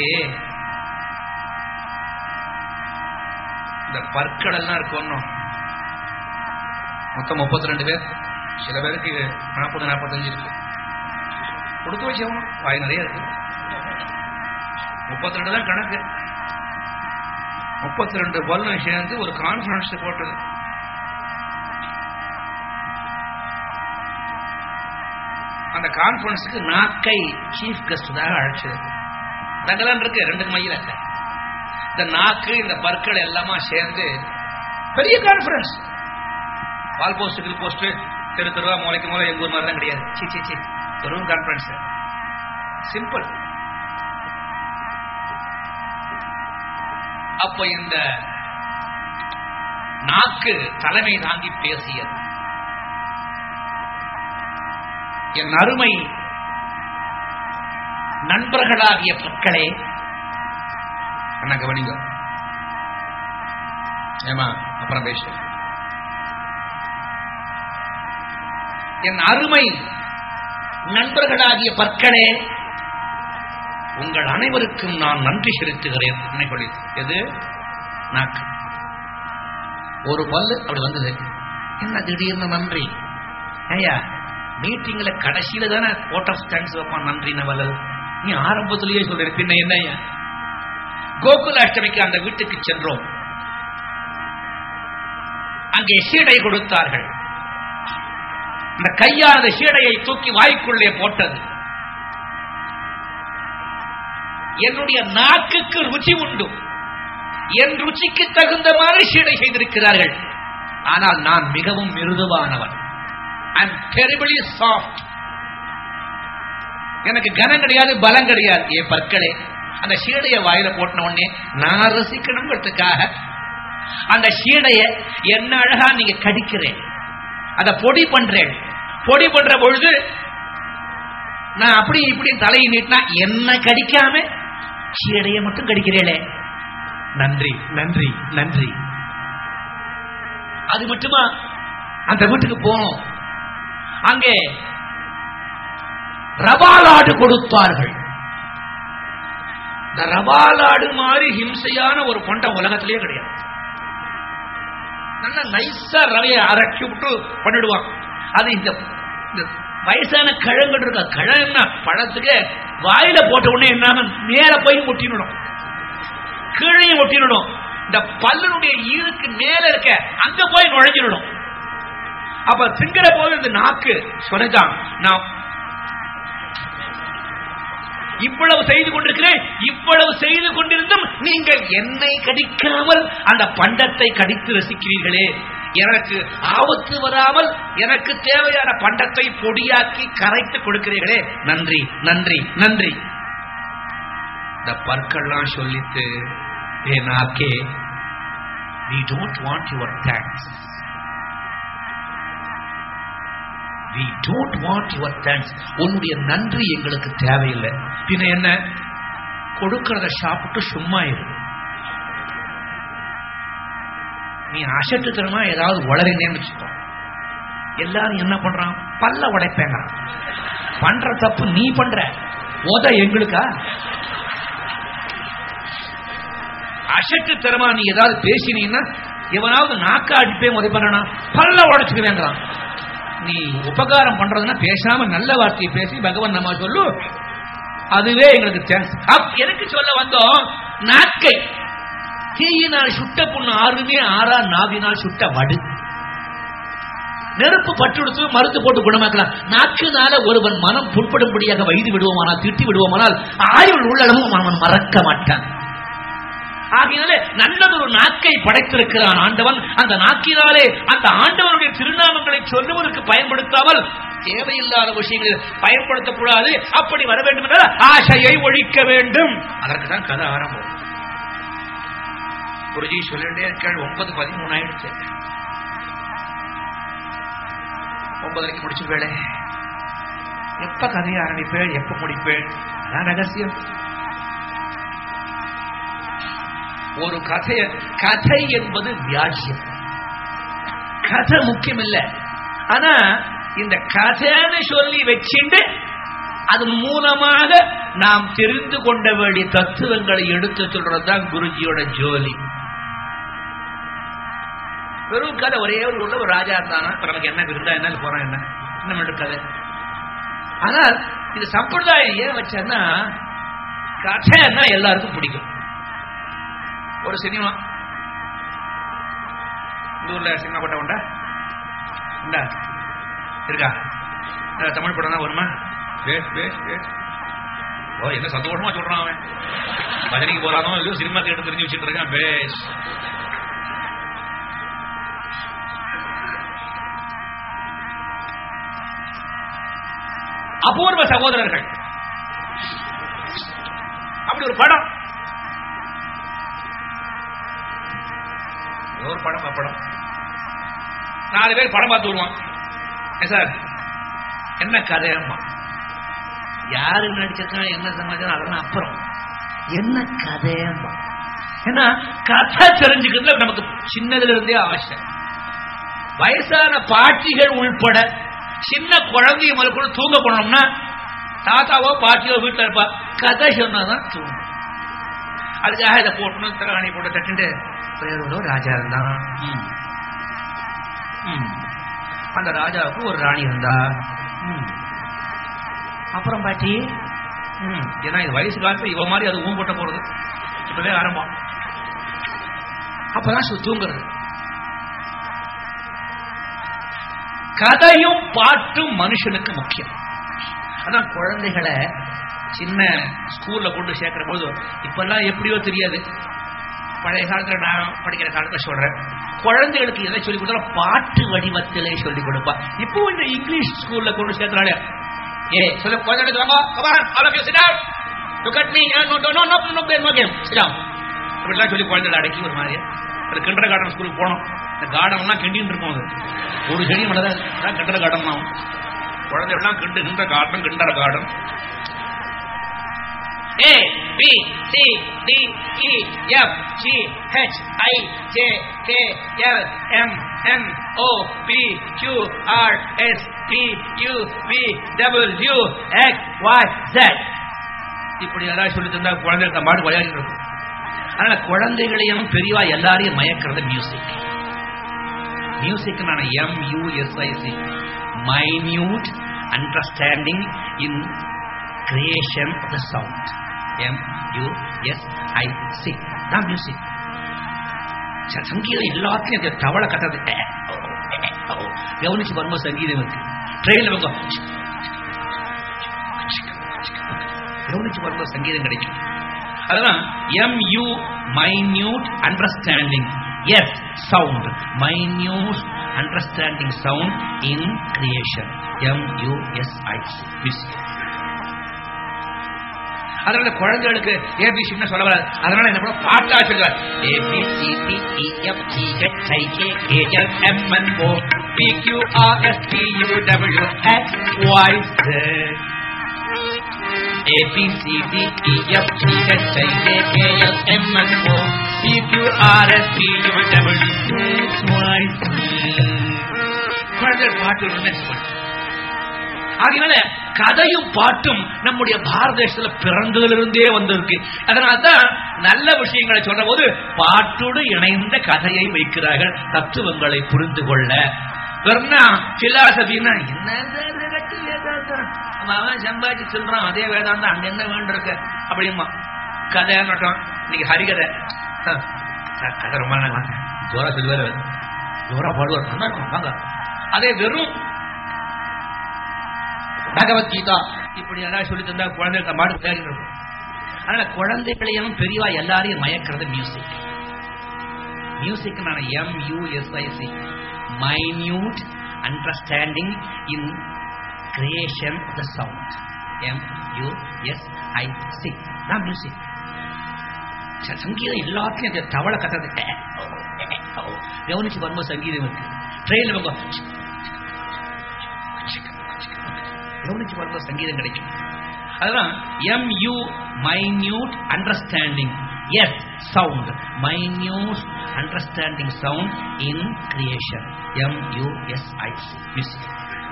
இந்த பற்கள் எல்லாம் இருக்கணும் மொத்தம் முப்பத்தி ரெண்டு பேர் சில பேருக்கு நாற்பது நாற்பத்தஞ்சு இருக்கு கொடுத்து வச்சவங்க வாய் நிறைய இருக்கு முப்பத்தி ரெண்டு தான் கணக்கு முப்பத்தி ரெண்டு பல்லும் சேர்ந்து ஒரு கான்ஃபரன்ஸ் போட்டது அந்த கான்ஃபரன்ஸுக்கு நாக்கை சீஃப் கெஸ்ட் தான் அழைச்சது தங்கலான் இருக்கு ரெண்டு மையில இந்த நாக்கு இந்த பற்கள் எல்லாமா சேர்ந்து பெரிய கான்ஃபரன்ஸ் வால் போஸ்ட் கில் போஸ்ட் தெரு தெருவா மூளைக்கு மூளை எங்க ஊர் மாதிரிலாம் கிடையாது சி சி சி வெறும் கான்ஃபரன்ஸ் சிம்பிள் அப்ப இந்த நாக்கு தலைமை தாங்கி பேசியது என் அருமை நண்பர்களாகிய மக்களே என்ன கவனிங்க ஏமா அப்புறம் பேச என் அருமை நண்பர்களாகிய பற்களே உங்கள் அனைவருக்கும் நான் நன்றி செலுத்துகிறேன் நினைப்பொழி எது நாக்கு ஒரு பல்லு அப்படி வந்தது என்ன திடீர்னு நன்றி ஐயா மீட்டிங்ல கடைசியில தானே ஓட் ஆஃப் தேங்க்ஸ் வைப்பான் நன்றி நவலல் நீ ஆரம்பத்திலேயே சொல்ற பின்ன என்ன ஐயா கோகுலாஷ்டமிக்கு அந்த வீட்டுக்கு சென்றோம் அங்கே சீடை கொடுத்தார்கள் அந்த கையானது சீடையை தூக்கி வாய்க்குள்ளே போட்டது என்னுடைய நாக்குக்கு ருச்சி உண்டு என் ருச்சிக்கு தகுந்த மாதிரி சீடை செய்திருக்கிறார்கள் ஆனால் நான் மிகவும் மிருதுவானவன் ஐம் டெரிபிளி சாஃப்ட் எனக்கு கனம் கிடையாது பலம் கிடையாது ஏ பற்களே அந்த சீடைய வாயில போட்டின உடனே நான் ரசிக்கணுங்கிறதுக்காக அந்த சீடைய என்ன அழகா நீங்க கடிக்கிறேன் அத பொடி பண்றேன் பொடி பண்ற பொழுது நான் அப்படி இப்படி தலையை நீட்டினா என்ன கடிக்காம சீடைய மட்டும் கடிக்கிறேளே நன்றி நன்றி நன்றி அது மட்டுமா அந்த வீட்டுக்கு போனோம் அங்கே ரபாலாடு கொடுத்தார்கள் இந்த ரபாலாடு மாதிரி ஹிம்சையான ஒரு பண்டம் உலகத்திலேயே கிடையாது நல்ல நைஸா ரவையை அரைச்சி விட்டு பண்ணிடுவான் அது இந்த இந்த வயசான கிழங்கு இருக்க கிழங்குன்னா பழத்துக்கு வாயில போட்ட உடனே என்ன மேல போய் ஒட்டிடணும் கீழே ஒட்டிடணும் இந்த பல்லனுடைய ஈருக்கு மேல இருக்க அங்க போய் நுழைஞ்சிடணும் அப்ப திங்கிற போது இந்த நாக்கு சொன்னதான் நான் இவ்வளவு செய்து கொண்டிருக்கிறேன் இவ்வளவு செய்து கொண்டிருந்தும் நீங்கள் என்னை கடிக்காமல் அந்த பண்டத்தை கடித்து ரசிக்கிறீர்களே எனக்கு ஆபத்து வராமல் எனக்கு தேவையான பண்டத்தை பொடியாக்கி கரைத்து கொடுக்கிறீர்களே நன்றி நன்றி நன்றி இந்த பற்கள்லாம் சொல்லித்து ஏ நாக்கே we don't want your thanks we don't want your thanks உன்னுடைய நன்றி எங்களுக்கு தேவையில்லை பின்ன என்ன கொடுக்கறத சாப்பிட்டு சும்மா இரு நீ அசட்டுத்தனமா ஏதாவது உளறினேன்னு வச்சுக்கோ எல்லாரும் என்ன பண்றான் பல்ல உடைப்பேங்க பண்ற தப்பு நீ பண்ற உத எங்களுக்கா அசட்டுத்தனமா நீ ஏதாவது பேசினீங்கன்னா எவனாவது நாக்கா அடிப்பே உதைப்பானா பல்ல உடைச்சுக்குவேங்கிறான் நீ உபகாரம் பண்றதுன்னா பேசாம நல்ல வார்த்தையை பேசி பகவான் நம்ம சொல்லு அதுவே எங்களுக்கு தேங்க்ஸ் எனக்கு சொல்ல வந்தோம் நாக்கை தீயினால் சுட்ட புண்ணு ஆறுமே ஆறா நாவினால் சுட்ட வடு நெருப்பு பட்டுடுத்து மருந்து போட்டு குணமாக்கலாம் நாக்குனால ஒருவன் மனம் புண்படும்படியாக வைத்து விடுவோமானால் திட்டி விடுவோமானால் ஆயுள் உள்ளளவும் அவன் மறக்க மாட்டான் ஆகையினாலே நல்லதொரு நாக்கை படைத்திருக்கிறான் ஆண்டவன் அந்த நாக்கினாலே அந்த ஆண்டவனுடைய திருநாமங்களை சொல்லுவதற்கு பயன்படுத்தாமல் தேவையில்லாத விஷயங்களில் பயன்படுத்தக்கூடாது அப்படி வர வேண்டும் என்றால் ஆசையை ஒழிக்க வேண்டும் அதற்கு தான் கதை ஆரம்பம் குருஜி சொல்லிட்டே இருக்காள் ஒன்பது பதிமூணு ஆயிடுச்சு ஒன்பதரைக்கு முடிச்சிருவேளே எப்ப கதையை ஆரம்பிப்பேன் எப்ப முடிப்பேன் அதான் ரகசியம் ஒரு கதைய கதை என்பது வியாஜ்யம் கதை முக்கியம் இல்ல ஆனா இந்த கதைன்னு சொல்லி வச்சுட்டு அதன் மூலமாக நாம் தெரிந்து கொண்ட வேண்டிய தத்துவங்களை எடுத்து சொல்றதுதான் குருஜியோட ஜோலி வெறும் கதை ஒரே ஒரு உள்ள ஒரு ராஜா இருந்தானா இப்ப நமக்கு என்ன விருந்தா என்ன போறான் என்ன என்ன மட்டும் கதை ஆனால் இது சம்பிரதாயம் ஏன் வச்சேன்னா கதைன்னா எல்லாருக்கும் பிடிக்கும் ஒரு சினிமா இந்த ஊர்ல சினிமா கொண்ட உண்டா உண்டா இருக்கா அஹ் தமிழ் படம் தான் வருமா பேஸ் பேஸ் பேஸ் ஓ என்ன சந்தோஷமா சொல்றான் அவன் பஜனைக்கு போறானோ இல்லையோ சினிமா கேட்டு தெரிஞ்சு வச்சுட்டு இருக்கான் பேஸ் அபூர்வ சகோதரர்கள் அப்படி ஒரு படம் ஏதோ ஒரு படம் படம் நாலு பேர் படம் பார்த்து வருவான் ஏன் சார் என்ன கதையம்மா யாரு நடிச்சிருக்கான் என்ன சமாச்சாரம் அதெல்லாம் அப்புறம் என்ன கதையம்மா ஏன்னா கதை தெரிஞ்சுக்கிறதுல நமக்கு சின்னதுல இருந்தே அவசியம் வயசான பாட்டிகள் உள்பட சின்ன குழந்தைய முதல்ல தூங்க போனோம்னா தாத்தாவோ பாட்டியோ வீட்டில் இருப்பா கதை சொன்னாதான் தூங்கும் அதுக்காக இதை போட்டணும் தலகாணி போட்டு தட்டுட்டு பேரோட ராஜா இருந்தான் ம். ம். அந்த ராஜாவுக்கு ஒரு ராணி இருந்தா ம். அப்புறம் பாட்டி ம். ஏன்னா இது வயசு காலத்துல இவ மாதிரி அது ஊம்பட்ட போறது இப்பவே ஆரம்பம் அப்பதான் சு- தூங்குறது கதையும் பாட்டும் மனுஷனுக்கு முக்கியம் அதான் குழந்தைகளை சின்ன ஸ்கூல்ல கொண்டு சேர்க்கிற போது இப்பெல்லாம் எப்படியோ தெரியாது பழைய காலத்துல நான் படிக்கிற காலத்துல சொல்றேன் குழந்தைகளுக்கு எதை சொல்லிக் கொடுத்தாலும் பாட்டு வடிவத்திலே சொல்லிக் கொடுப்பா இப்போ இந்த இங்கிலீஷ் ஸ்கூல்ல கொண்டு சேர்க்கிறாள் ஏ சொல்ல குழந்தைகளுக்கு வாங்க come on, all of you sit down. Look at me. No, no, no, no, no, no, no, no game. Sit down. இப்படிலாம் சொல்லி குழந்தைகளை அடக்கி ஒரு மாதிரி அது கிண்டர் கார்டன் ஸ்கூலுக்கு போனோம் இந்த கார்டன்லாம் கிண்டின்னு இருக்கும் அது ஒரு செடி மட்டும் தான் கிண்டர் கார்டன் தான் குழந்தைகள்லாம் கிண்டு kindergarten kindergarten A B C D E F G H I J K L M N O P Q R S T U V W X Y Z இப்படி யாராவது சொல்லி தந்தா குழந்தைங்க மாடு விளையாடிட்டு இருக்கும் அதனால குழந்தைகளையும் பெரியவா எல்லாரையும் மயக்கிறது மியூசிக் மியூசிக் நான் M யூஎஸ்ஐசி minute understanding in creation of the sound M U S I C தான் மியூசிக் சங்கீதம் எல்லாத்தையும் இந்த தவளை கட்டுறது ஏ, ஓ, ஏ, ஓ. கவனிச்சு பாருங்க சங்கீதம் இருக்கு ட்ரெயின்ல வந்து கவனிச்சு பாருங்க சங்கீதம் கிடைக்கும் அதெல்லாம் M U minute understanding S sound minute understanding sound in creation M U S I music அதனால குழந்தைகளுக்கு ஏபிசின்னு சொல்ல வராது அதனால என்ன பண்ண பாட்டா சொல்லுவார் ABC D E F G H I K K L M N O P Q R S T U W X Y Z A B C D E F G H I J K L M N O P Q R S T U W X Y Z குழந்தைகள் பாட்டு ஒரு next one. ஆகையினால கதையும் பாட்டும் நம்முடைய பாரத தேசத்துல பிறந்ததிலிருந்தே வந்திருக்கு அதனால்தான் நல்ல விஷயங்களை சொல்ற போது பாட்டோடு இணைந்த கதையை வைக்கிறார்கள் தத்துவங்களை புரிந்து கொள்ள வெறும்னா பிலாசபின்னா என்ன இது கட்டி வேதாந்தம்? அவன் அவன் சம்பாதிச்சு சொல்றான் அதே வேதாந்தம் அங்க என்ன வேண்டிருக்க அப்படிமா கதை நட்டம் இன்னைக்கு ஹரிகதை அஹ், சார், கதை ரொம்ப நல்லா வாங்க ஜோரா சொல்லுவார் ஜோரா பாடுவார் நல்லா இருக்கும் வாங்க அதே வெறும் பகவத்கீதா இப்படி எல்லாம் சொல்லி தந்தா குழந்தைங்க மாடு விளையாடிட்டு இருக்கும் அதனால குழந்தைகளையும் பெரியவா எல்லாரையும் மயக்கிறது மியூசிக் மியூசிக் நான் M யூஎஸ்ஐசி minute understanding in creation the sound M U S I C தான் மியூசிக் சங்கீதம் எல்லாத்தையும் அந்த தவளை கத்துறது ஏ, ஓ, ஏ, ஓ. கவனிச்சு வரும்போது சங்கீதம் இருக்கு ட்ரெயின்ல போங்க கவனிச்சு வரும்போது சங்கீதம் கிடைக்கும் அதுதான் M U minute understanding S sound minute understanding sound in creation M U S I music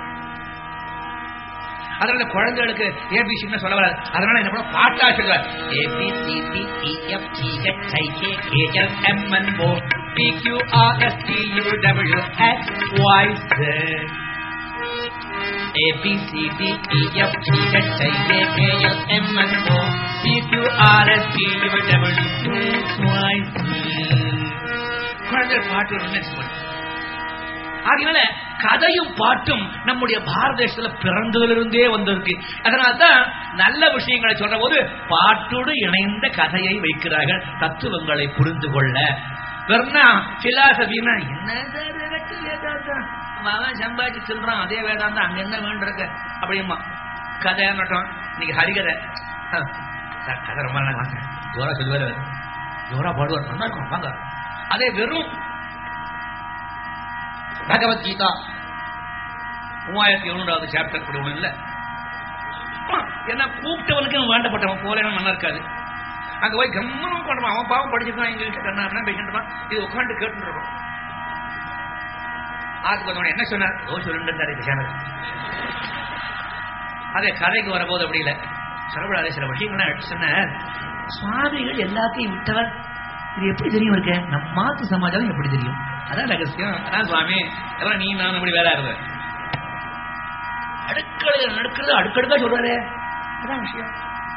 அதனால குழந்தைகளுக்கு ஏபிசின்னு சொல்ல வராது அதனால என்ன பண்ண பாட்டா சொல்லுவார் AB C D E F G H I K K L M N O P Q R S T U W X Y Z A B C D E F G H I J K L M N O P Q R S T U W X Y Z குழந்தை பாட்டு நினைச்சு ஆகையினால கதையும் பாட்டும் நம்முடைய பாரத தேசத்துல பிறந்ததிலிருந்தே வந்திருக்கு அதனால்தான் நல்ல விஷயங்களை சொல்ற போது பாட்டோடு இணைந்த கதையை வைக்கிறார்கள் தத்துவங்களை புரிந்து கொள்ள வெறும்னா பிலாசபின்னா என்ன சார் எனக்கு வேதாந்தம்? அவன் அவன் சம்பாதிச்சு சொல்றான் அதே வேதாந்தம் அங்க என்ன வேண்டிருக்கு அப்படிமா கதை நட்டம் இன்னைக்கு ஹரிகதை ஆ, சார் கதை ரொம்ப நல்லா வாங்க ஜோரா சொல்லுவாரு ஜோரா பாடுவார் நல்லா இருக்கும் வாங்க அதே வெறும் பகவத்கீதா மூவாயிரத்தி எழுநூறாவது சாப்டர் கூட ஒண்ணு இல்ல ஆமா, ஏன்னா கூப்பிட்டவனுக்கு அவன் வேண்டப்பட்டவன் போல நல்லா இருக்காது அங்க போய் கம்மனும் பண்ணுவான் அவன் பாவம் படிச்சிருக்கான் இங்கிலீஷ் கண்ணா அப்படின்னா பேசிட்டு இருப்பான் இது உட்காந்து கேட்டு இருக்கோம் ஆத்துக்கு வந்தவன என்ன சொன்னார் ஓ சொல்லுன்றாரு கிருஷ்ணர் அதே கதைக்கு வரபோது அப்படி இல்லை சொல்லப்படாத சில விஷயங்கள்லாம் எடுத்து சொன்னார் சுவாமிகள் எல்லாத்தையும் விட்டவர் இது எப்படி தெரியும் இருக்க நம்ம மாத்து சமாஜம் எப்படி தெரியும் அதான் ரகசியம் அதான் சுவாமி எல்லாம் நீ நான் அப்படி வேற இருந்த அடுக்களை நடக்கிறது அடுக்கடுக்கா சொல்றாரு அதான் விஷயம்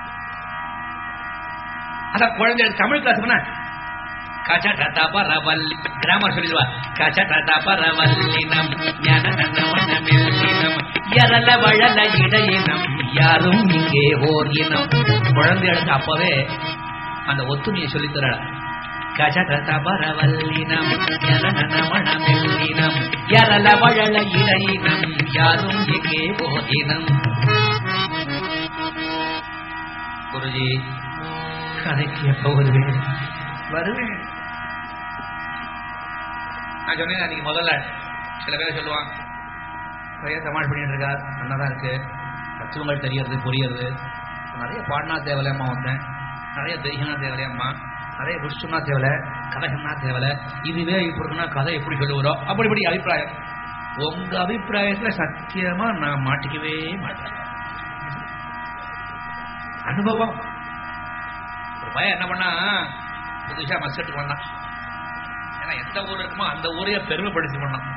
அதான் குழந்தை தமிழ் கிளாஸ் பண்ண கச்சட பரவல்லி கிராமர் சொல்லிடுவா கச்சட பரவல்லினம் ஞானமில்லினம் எரல வழல இடையினம் யாரும் இங்கே ஓர் இனம் குழந்தைகளுக்கு அப்பவே அந்த ஒத்துமையை சொல்லித் தர கஜகத பரவல்லினம் ஞானமணமெல்லினம் எரல வழல இடையினம் யாரும் இங்கே ஓர் இனம் குருஜி கதைக்கு எப்ப வருவேன் வருவேன் நான் சொன்னேன் அன்னைக்கு முதல்ல சில பேர் சொல்லுவான் நிறைய சமாளி பண்ணிட்டு இருக்கார் நல்லா தான் இருக்கு தத்துவங்கள் தெரியறது புரியறது நிறைய பாடினா தேவலையம்மா வந்தேன் நிறைய தெய்யனா தேவலையம்மா நிறைய விஷ்ணுனா தேவலை கதகம்னா தேவலை இதுவே இப்படி இருக்குன்னா கதை எப்படி சொல்லுகிறோம் அப்படி இப்படி அபிப்பிராயம் உங்க அபிப்பிராயத்துல சத்தியமா நான் மாட்டிக்கவே மாட்டேன் அனுபவம் ஒரு பையன் என்ன பண்ணா புதுசா மஸ்கட்டுக்கு வந்தான் ஏன்னா எந்த ஊர் இருக்குமோ அந்த ஊரையே பெருமைப்படுத்தி பண்ணான்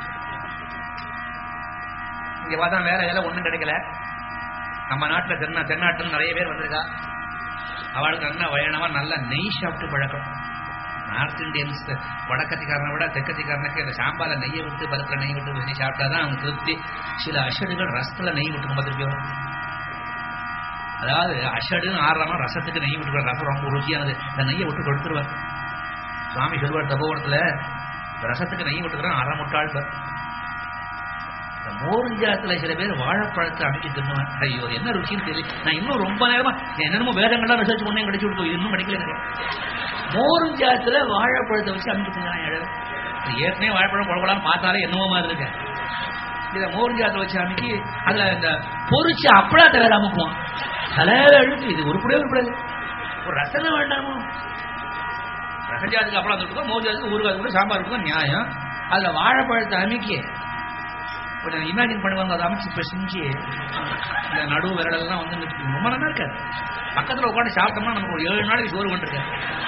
இங்க பார்த்தா வேற வேலை ஒண்ணும் கிடைக்கல நம்ம நாட்டுல தென்னா தென்னாட்டுல நிறைய பேர் வந்திருக்கா அவளுக்கு நல்ல வயணமா நல்ல நெய் சாப்பிட்டு பழக்கம் நார்த் இந்தியன்ஸ் வடக்கத்திக்காரனை விட தெற்கத்திக்காரனுக்கு இந்த சாம்பால நெய்யை விட்டு பருப்புல நெய் விட்டு நெய் சாப்பிட்டாதான் அவங்க திருப்தி சில அஷடுகள் ரசத்துல நெய் விட்டு பார்த்துருக்கோம் அதாவது அஷடுன்னு ஆடுறாம ரசத்துக்கு நெய் விட்டு ரசம் ரொம்ப ருச்சியானது இந்த நெய்யை விட்டு கொடுத்துருவார் சுவாமி சொல்வார் தபோவனத்துல இந்த ரசத்துக்கு நெய் விட்டுக்கிறோம் அரை முட்டாள் பார். இந்த மோருஞ்சாத்துல சில பேர் வாழைப்பழத்தை அமைக்க தின்னுவேன் ஐயோ என்ன ருச்சின்னு தெரியல நான் இன்னும் ரொம்ப நேரமா என்னென்னமோ வேதங்கள்லாம் ரிசர்ச் பண்ணே கிடைச்சு கொடுக்கும் இது இன்னும் கிடைக்கல எனக்கு மோருஞ்சாத்துல வாழைப்பழத்தை வச்சு அமைக்க திங்கிறான் ஏழு ஏற்கனவே வாழைப்பழம் குழப்பலாம் பார்த்தாலே என்னவோ மாதிரி இருக்க இதை மோருஞ்சாத்துல வச்சு அமைக்கி அதுல இந்த பொரிச்சு அப்பளாத்த வேற அமுக்குவான் தலையில அழுக்கு இது உருப்படியே உருப்படாது ஒரு ரசனை வேண்டாமோ ரசஜாத்துக்கு அப்புறம் இருக்கும் மோஜாத்துக்கு ஊறுகாது கூட சாம்பார் இருக்கும் நியாயம் அதுல வாழைப்பழத்தை அமைக்கி கொஞ்சம் இமேஜின் பண்ணுவாங்க அதை அமைச்சு இப்போ செஞ்சு இந்த நடுவு விரலெல்லாம் வந்து நிறுத்தி ரொம்ப நல்லா இருக்காது பக்கத்தில் உட்காந்து சாப்பிட்டோம்னா நமக்கு ஒரு ஏழு நாளைக்கு சோறு கொண்டிருக்காது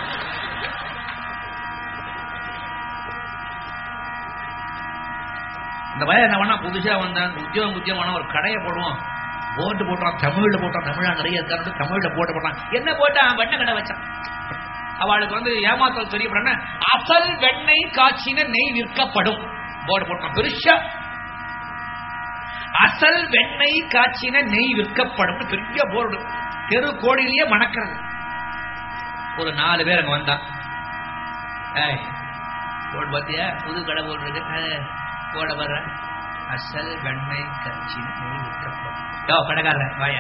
இந்த பையன் என்ன பண்ணா புதுசா வந்தான் உத்தியோகம் உத்தியோகம் ஒரு கடையை போடுவோம் போட்டு போட்டான் தமிழ்ல போட்டான் தமிழா நிறைய இருக்கான்னு தமிழ்ல போட்டு போட்டான் என்ன போட்டான் வெண்ணெய் கடை வச்சான் அவளுக்கு வந்து ஏமாத்தல் தெரியப்பட அசல் வெண்ணெய் காய்ச்சின நெய் விற்கப்படும் போர்டு போட்டான் பெருசா அசல் வெண்ணெய் காய்ச்சின நெய் விற்கப்படும் பெரிய போர்டு தெரு கோடியிலேயே மணக்கிறது ஒரு நாலு பேர் அங்க வந்தான் ஏய் போடு பார்த்தியா புது கடை போட்டுருக்கு ஏய், போட வர்ற அசல் வெண்ணெய் கட்சி நெய் விற்கப்படும் யோ கடைக்காரன் வாயா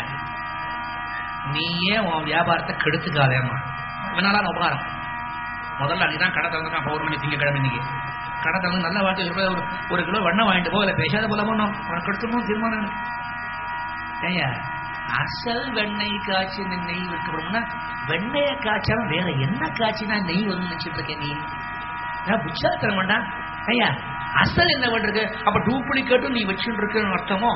நீயே உன் வியாபாரத்தை கெடுத்துக்காதேம்மா இவனால உபகாரம் முதல்ல அன்னைக்கு தான் கடை திறந்துட்டான் பௌர்ணமி திங்கக்கிழமை இன்னைக்கு கடை திறந்து நல்ல வார்த்தை சொல்ற ஒரு ஒரு கிலோ வெண்ணெய் வாங்கிட்டு போகல பேசாத போல போனோம் உனக்கு எடுத்துணும் தீர்மானம் எனக்கு. ஏய்யா அசல் வெண்ணெய் காய்ச்சி இந்த நெய் விற்கப்படும்னா வெண்ணெய காய்ச்சாலும் வேற என்ன காய்ச்சினா நெய் வந்து நினைச்சிட்டு இருக்கேன் நீ நான் புச்சாத்திரம் வேண்டாம் ஐயா அசல் என்ன பண்றது அப்ப டூப்ளிகேட்டும் நீ வச்சுட்டு இருக்குன்னு அர்த்தமோ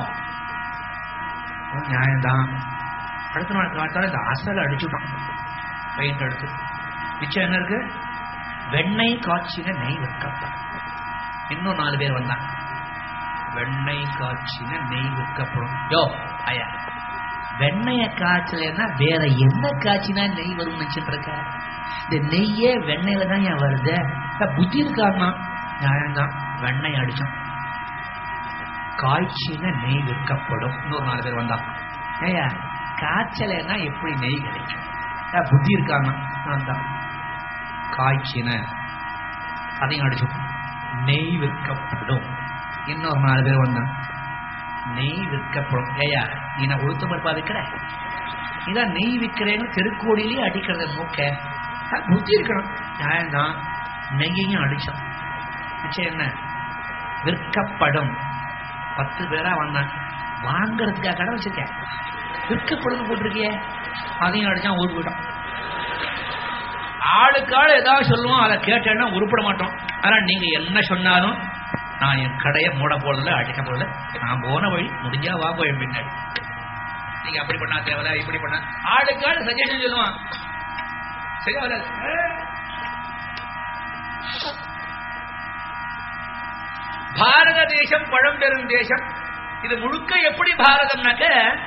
உன் நியாயம்தான் அடுத்த நாள் காத்தாலும் இந்த அசலை அடிச்சுட்டான் பெயிண்ட் எடுத்து மிச்சம் என்ன இருக்கு வெண்ணெய் காய்ச்சின நெய் விற்கப்படும் இன்னும் நாலு பேர் வந்தாங்க வெண்ணெய் காய்ச்சின நெய் விற்கப்படும் யோ ஐயா வெண்ணெய காய்ச்சலன்னா வேற என்ன காய்ச்சினா நெய் வரும்னு நினைச்சிட்டு இருக்க இந்த நெய்யே வெண்ணெயில தான் ஏன் வருது அஹ் புத்தி இருக்காருனா நியாயம்தான் வெண்ணெய் அடிச்சோம் காய்ச்சின நெய் விற்கப்படும் இன்னொரு நாலு பேர் வந்தான் ஏயா காய்ச்சலைன்னா எப்படி நெய் கிடைக்கும் அஹ் புத்தி இருக்காங்க வந்தான் காய்ச்சின அதையும் அடிச்சோம் நெய் விற்கப்படும் இன்னொரு நாலு பேர் வந்தான் நெய் விற்கப்படும் ஏயா நீ நான் உளுத்த பருப்பா விற்கிற இதான் நெய் விற்கிறேன்னு தெருக்கோடியிலேயே அடிக்கிறத மூக்க அஹ் புத்தி இருக்கணும் நியாயம்தான் நெய்யையும் அடிச்சோம் நிச்சயம் என்ன விற்கப்படும் பத்து பேரா வந்தாங்க வாங்குறதுக்காக கடை வச்சிருக்கேன் விற்கப்படும் போட்டிருக்கியே அதையும் அடிச்சான் ஊருக்கு போயிட்டோம் ஆளுக்கு ஆள் ஏதாவது சொல்லுவோம் அதை கேட்டேன்னா உருப்பட மாட்டோம் ஆனா நீங்க என்ன சொன்னாலும் நான் என் கடையை மூட போடல அடிக்க போடல நான் போன வழி முடிஞ்சா வாங்க என் பின்னாடி நீங்க அப்படி பண்ணா தேவையில்ல இப்படி பண்ண ஆளுக்கு ஆள் சஜஷன் சொல்லுவான் சரியா வராது பாரத தேசம் பழம்பெரும் தேசம் இது முழுக்க எப்படி பாரதம்னாக்க